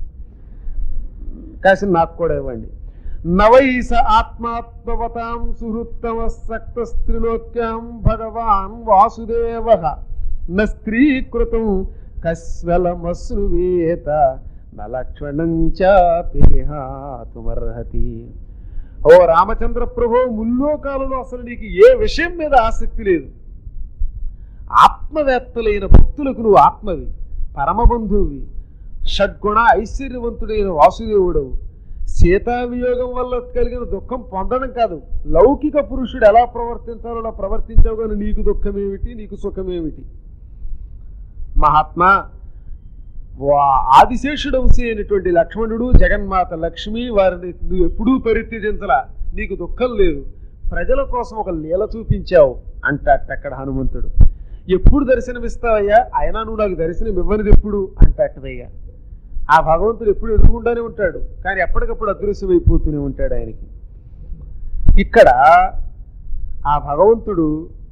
కాసి నాకు కూడా ఇవ్వండి నవైస ఆత్మాత్మవతాం సుహృత్తమ సక్త స్త్రిలోక్యాం భగవాన్ వాసుదేవ న స్త్రీకృతం కస్వలమశ్రువేత న లక్ష్మణం చాపిహాతుమర్హతి ఓ రామచంద్ర ప్రభు ముల్లోకాలలో అసలు నీకు ఏ విషయం మీద ఆసక్తి లేదు ఆత్మవేత్తలైన భక్తులకు నువ్వు ఆత్మవి పరమబంధువి షడ్గుణ ఐశ్వర్యవంతుడైన వాసుదేవుడవు సీతావియోగం వల్ల కలిగిన దుఃఖం పొందడం కాదు లౌకిక పురుషుడు ఎలా ప్రవర్తించాలో అలా ప్రవర్తించావు కానీ నీకు దుఃఖమేమిటి నీకు సుఖమేమిటి మహాత్మా వా- ఆదిశేషుడు వంశీ అయినటువంటి లక్ష్మణుడు జగన్మాత లక్ష్మి వారిని నువ్వు ఎప్పుడూ పరిత్యజించలా నీకు దుఃఖం లేదు ప్రజల కోసం ఒక లీల చూపించావు అంటాట అక్కడ హనుమంతుడు ఎప్పుడు దర్శనమిస్తావయ్యా అయినా నువ్వు నాకు దర్శనం ఇవ్వనిది ఎప్పుడు అంటాటదయ్యా ఆ భగవంతుడు ఎప్పుడు ఎదురుగుండానే ఉంటాడు కానీ ఎప్పటికప్పుడు అదృశ్యమైపోతూనే ఉంటాడు ఆయనకి ఇక్కడ ఆ భగవంతుడు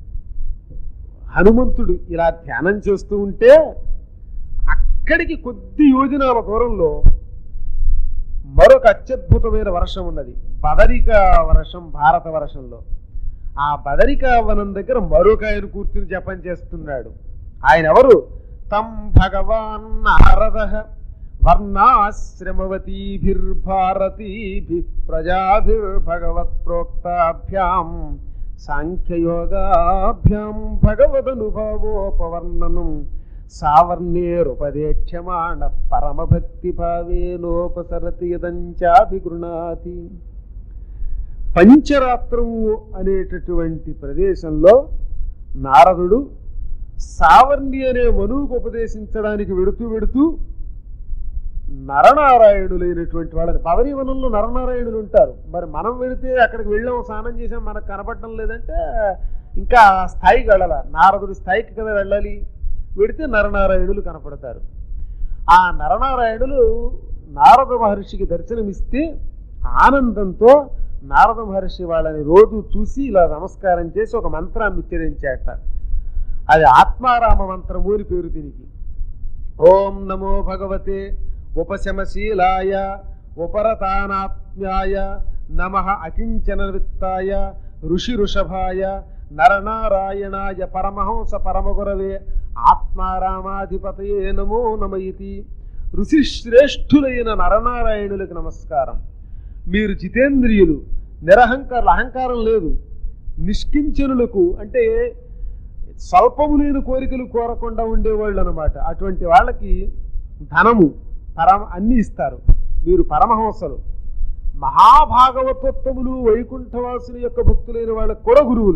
హనుమంతుడు ఇలా ధ్యానం చేస్తూ ఉంటే అక్కడికి కొద్ది యోజనాల దూరంలో మరొక అత్యద్భుతమైన వర్షం ఉన్నది బదరిక వర్షం భారత వర్షంలో ఆ బదరికా వనం దగ్గర మరొక ఆయన కూర్చుని జపం చేస్తున్నాడు ఆయన ఎవరు తం భగవాన్ నారద వర్ణాశ్రమవతీభిర్భారతీభి ప్రజాభిర్భగవత్ ప్రోక్తాభ్యాం సాంఖ్యయోగాభ్యాం భగవదనుభవోపవర్ణనం సావర్ణేరుపదేక్ష్యమాణ పరమభక్తి భావేనోపసరతి యదంచాభిగృణాతి పంచరాత్రము అనేటటువంటి ప్రదేశంలో నారదుడు సావర్ణి అనే మనువుకు ఉపదేశించడానికి వెడుతూ వెడుతూ నరనారాయణులైనటువంటి వాళ్ళని పవనీవనంలో నరనారాయణులు ఉంటారు మరి మనం వెళితే అక్కడికి వెళ్ళాం స్నానం చేసాం మనకు కనపడటం లేదంటే ఇంకా ఆ స్థాయికి వెళ్ళాల నారదుడి స్థాయికి కదా వెళ్ళాలి వెడితే నరనారాయణులు కనపడతారు ఆ నరనారాయణులు నారద మహర్షికి దర్శనమిస్తే ఆనందంతో నారద మహర్షి వాళ్ళని రోజు చూసి ఇలా నమస్కారం చేసి ఒక మంత్రాన్ని ఉచ్చరించాట అది ఆత్మారామ మంత్రము అని పేరు దీనికి ఓం నమో భగవతే ఉపశమశీలాయ ఉపరతానాత్మ్యాయ నమ అకించన విత్తాయ ఋషి ఋషభాయ నరనారాయణాయ పరమహంస పరమగురవే ఆత్మారామాధిపతయే నమో నమ ఇతి ఋషి శ్రేష్ఠులైన నరనారాయణులకు నమస్కారం మీరు జితేంద్రియులు నిరహంకారులు అహంకారం లేదు నిష్కించనులకు అంటే స్వల్పము లేని కోరికలు కోరకుండా ఉండేవాళ్ళు అనమాట అటువంటి వాళ్ళకి ధనము పరమ అన్ని ఇస్తారు మీరు పరమహంసలు మహాభాగవతోత్తములు వైకుంఠవాసుని యొక్క భక్తులైన వాళ్ళకు కూడా గురువులు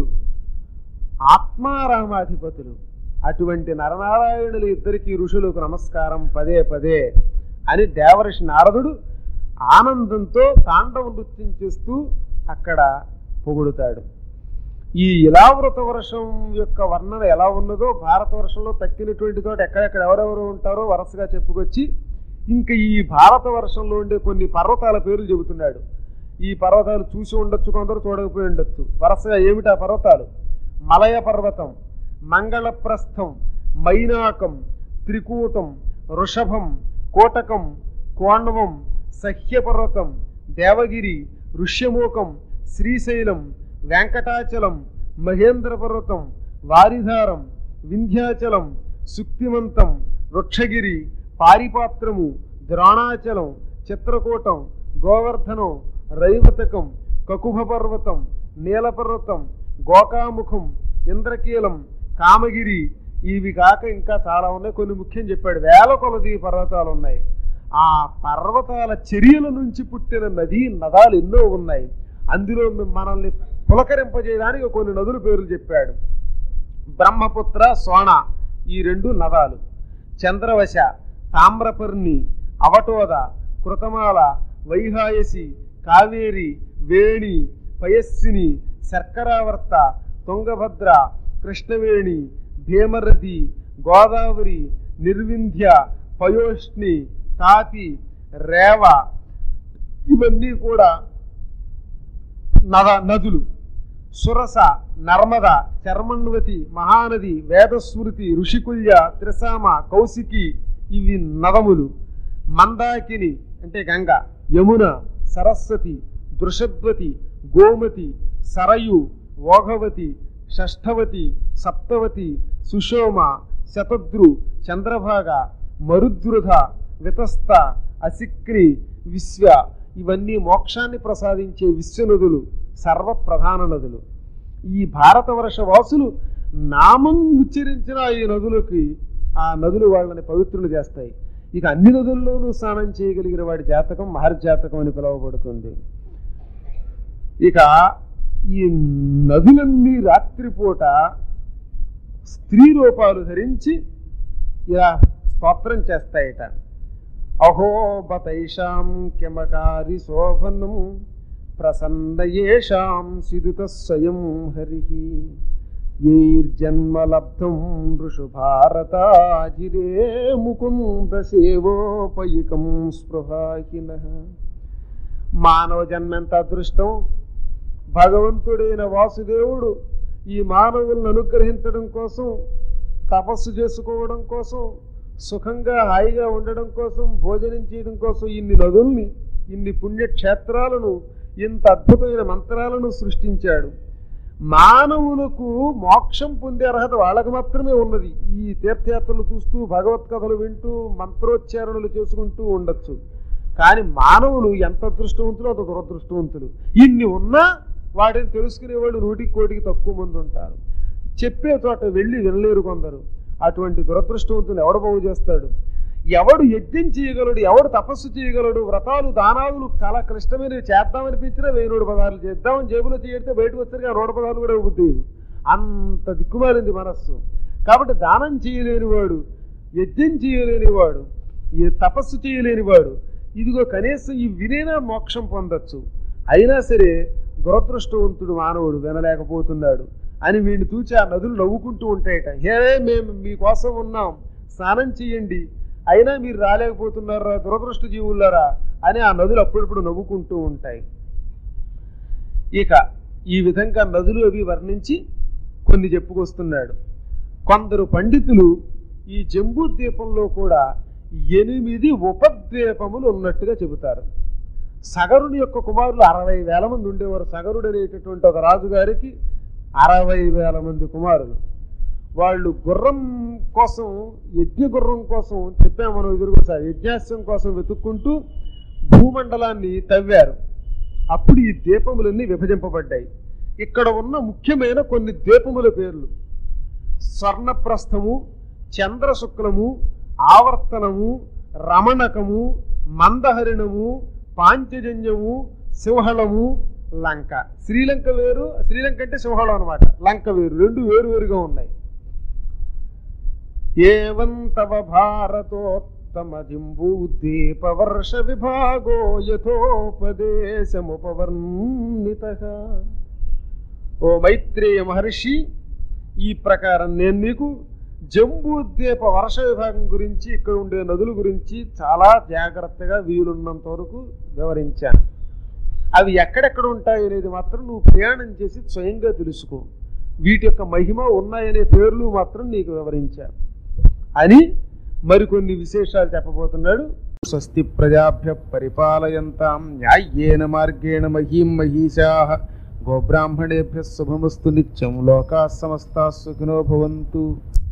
ఆత్మారామాధిపతులు అటువంటి నరనారాయణులు ఇద్దరికి ఋషులకు నమస్కారం పదే పదే అని దేవర్షి నారదుడు ఆనందంతో తాండవ నృత్యం చేస్తూ అక్కడ పొగుడుతాడు ఈ ఇలావృత వర్షం యొక్క వర్ణన ఎలా ఉన్నదో భారత వర్షంలో తక్కినటువంటి తోట ఎక్కడెక్కడ ఎవరెవరు ఉంటారో వరుసగా చెప్పుకొచ్చి ఇంకా ఈ భారత వర్షంలో ఉండే కొన్ని పర్వతాల పేర్లు చెబుతున్నాడు ఈ పర్వతాలు చూసి ఉండొచ్చు కొందరు చూడకపోయి ఉండొచ్చు వరుసగా ఏమిటా పర్వతాలు మలయ పర్వతం మంగళప్రస్థం మైనాకం త్రికూటం వృషభం కోటకం కోండవం సహ్యపర్వతం దేవగిరి ఋష్యమూకం శ్రీశైలం వెంకటాచలం మహేంద్ర పర్వతం వారిధారం వింధ్యాచలం సుక్తిమంతం వృక్షగిరి పారిపాత్రము ద్రోణాచలం చిత్రకూటం గోవర్ధనం రైవతకం కకుభ పర్వతం నీలపర్వతం గోకాముఖం ఇంద్రకీలం కామగిరి ఇవి కాక ఇంకా చాలా ఉన్నాయి కొన్ని ముఖ్యం చెప్పాడు వేల కొలది పర్వతాలు ఉన్నాయి ఆ పర్వతాల చర్యల నుంచి పుట్టిన నది నదాలు ఎన్నో ఉన్నాయి అందులో మనల్ని పులకరింపజేయడానికి కొన్ని నదుల పేర్లు చెప్పాడు బ్రహ్మపుత్ర సోణ ఈ రెండు నదాలు చంద్రవశ తామ్రపర్ణి అవటోద కృతమాల వైహాయసి కావేరి వేణి పయస్సిని శర్కరావర్త తుంగభద్ర కృష్ణవేణి భీమరథి గోదావరి నిర్వింధ్య పయోష్ణి తాపి రేవ ఇవన్నీ కూడా నద నదులు సురస నర్మద చర్మణ్వతి మహానది వేదస్మృతి ఋషికుల్య త్రిసామ కౌశికి ఇవి నదములు మందాకిని అంటే గంగ యమున సరస్వతి దృషద్వతి గోమతి సరయు ఓఘవతి షష్ఠవతి సప్తవతి సుషోమ శతద్రు చంద్రభాగ మరుద్రుధ వితస్త అసిక్ని విశ్వ ఇవన్నీ మోక్షాన్ని ప్రసాదించే విశ్వనదులు సర్వప్రధాన నదులు ఈ భారతవర్ష వాసులు నామం ఉచ్చరించిన ఈ నదులకి ఆ నదులు వాళ్ళని పవిత్రులు చేస్తాయి ఇక అన్ని నదుల్లోనూ స్నానం చేయగలిగిన వాడి జాతకం మహర్జాతకం అని పిలువబడుతుంది ఇక ఈ నదులన్నీ రాత్రిపూట స్త్రీ రూపాలు ధరించి ఇలా స్తోత్రం చేస్తాయట అహోబతైషాం కిమకారి శోభనం ప్రసన్నయేషాం సిదుత స్వయం హరి యైర్జన్మలబ్ధం ఋషు భారతాజిరే ముకుంద సేవోపయుకం స్పృహాహిన మానవ జన్మెంత అదృష్టం భగవంతుడైన వాసుదేవుడు ఈ మానవులను అనుగ్రహించడం కోసం తపస్సు చేసుకోవడం కోసం సుఖంగా హాయిగా ఉండడం కోసం భోజనం చేయడం కోసం ఇన్ని నదుల్ని ఇన్ని పుణ్యక్షేత్రాలను ఇంత అద్భుతమైన మంత్రాలను సృష్టించాడు మానవులకు మోక్షం పొందే అర్హత వాళ్ళకి మాత్రమే ఉన్నది ఈ తీర్థయాత్రలు చూస్తూ భగవత్ కథలు వింటూ మంత్రోచ్చారణలు చేసుకుంటూ ఉండొచ్చు కానీ మానవులు ఎంత అదృష్టవంతులు అంత దురదృష్టవంతులు ఇన్ని ఉన్నా వాటిని తెలుసుకునేవాళ్ళు నూటికి కోటికి తక్కువ మంది ఉంటారు చెప్పే చోట వెళ్ళి వినలేరు కొందరు అటువంటి దురదృష్టవంతులు ఎవడు బాగు చేస్తాడు ఎవడు యజ్ఞం చేయగలడు ఎవడు తపస్సు చేయగలడు వ్రతాలు దానాలు చాలా క్లిష్టమైనవి చేద్దామనిపించినా వెయ్యి నూట పదాలు చేద్దామని జేబులో చేస్తే బయటకు వచ్చారు ఆ నూట పదాలు కూడా బుద్ధి అంత దిక్కుమాలింది మనస్సు కాబట్టి దానం చేయలేని వాడు యజ్ఞం చేయలేని వాడు ఈ తపస్సు చేయలేని వాడు ఇదిగో కనీసం ఈ వినేనా మోక్షం పొందొచ్చు అయినా సరే దురదృష్టవంతుడు మానవుడు వినలేకపోతున్నాడు అని వీడిని చూచి ఆ నదులు నవ్వుకుంటూ ఉంటాయట హే మేము మీకోసం ఉన్నాం స్నానం చేయండి అయినా మీరు రాలేకపోతున్నారా దురదృష్ట జీవులారా అని ఆ నదులు అప్పుడప్పుడు నవ్వుకుంటూ ఉంటాయి ఇక ఈ విధంగా నదులు అవి వర్ణించి కొన్ని చెప్పుకొస్తున్నాడు కొందరు పండితులు ఈ జంబూ ద్వీపంలో కూడా ఎనిమిది ఉపద్వీపములు ఉన్నట్టుగా చెబుతారు సగరుని యొక్క కుమారులు అరవై వేల మంది ఉండేవారు సగరుడు అనేటటువంటి ఒక రాజుగారికి అరవై వేల మంది కుమారులు వాళ్ళు గుర్రం కోసం యజ్ఞ గుర్రం కోసం చెప్పాము మనం ఎదురుకోసారి యజ్ఞాస్యం కోసం వెతుక్కుంటూ భూమండలాన్ని తవ్వారు అప్పుడు ఈ దీపములన్నీ విభజింపబడ్డాయి ఇక్కడ ఉన్న ముఖ్యమైన కొన్ని దీపముల పేర్లు స్వర్ణప్రస్థము చంద్రశుక్లము ఆవర్తనము రమణకము మందహరిణము పాంచజన్యము సింహళము లంక శ్రీలంక వేరు శ్రీలంక అంటే సింహళం అనమాట లంక వేరు రెండు వేరు వేరుగా ఉన్నాయి ఏవం తవ భారతోత్తమ జింబూద్దీప వర్ష విభాగో యథోపదేశముపవర్ణిత ఓ మైత్రేయ మహర్షి ఈ ప్రకారం నేను నీకు జంబూద్వీప వర్ష విభాగం గురించి ఇక్కడ ఉండే నదుల గురించి చాలా జాగ్రత్తగా వీలున్నంత వరకు వివరించాను అవి ఎక్కడెక్కడ ఉంటాయి అనేది మాత్రం నువ్వు ప్రయాణం చేసి స్వయంగా తెలుసుకో వీటి యొక్క మహిమ ఉన్నాయనే పేర్లు మాత్రం నీకు వివరించాను అని మరికొన్ని విశేషాలు చెప్పబోతున్నాడు స్వస్తి ప్రజాభ్య పరిపాలయంతాం న్యాయేన మార్గేణ మహీం మహీషా గోబ్రాహ్మణేభ్య శుభమస్తు నిత్యం లోకా సమస్తా సుఖినో భవంతు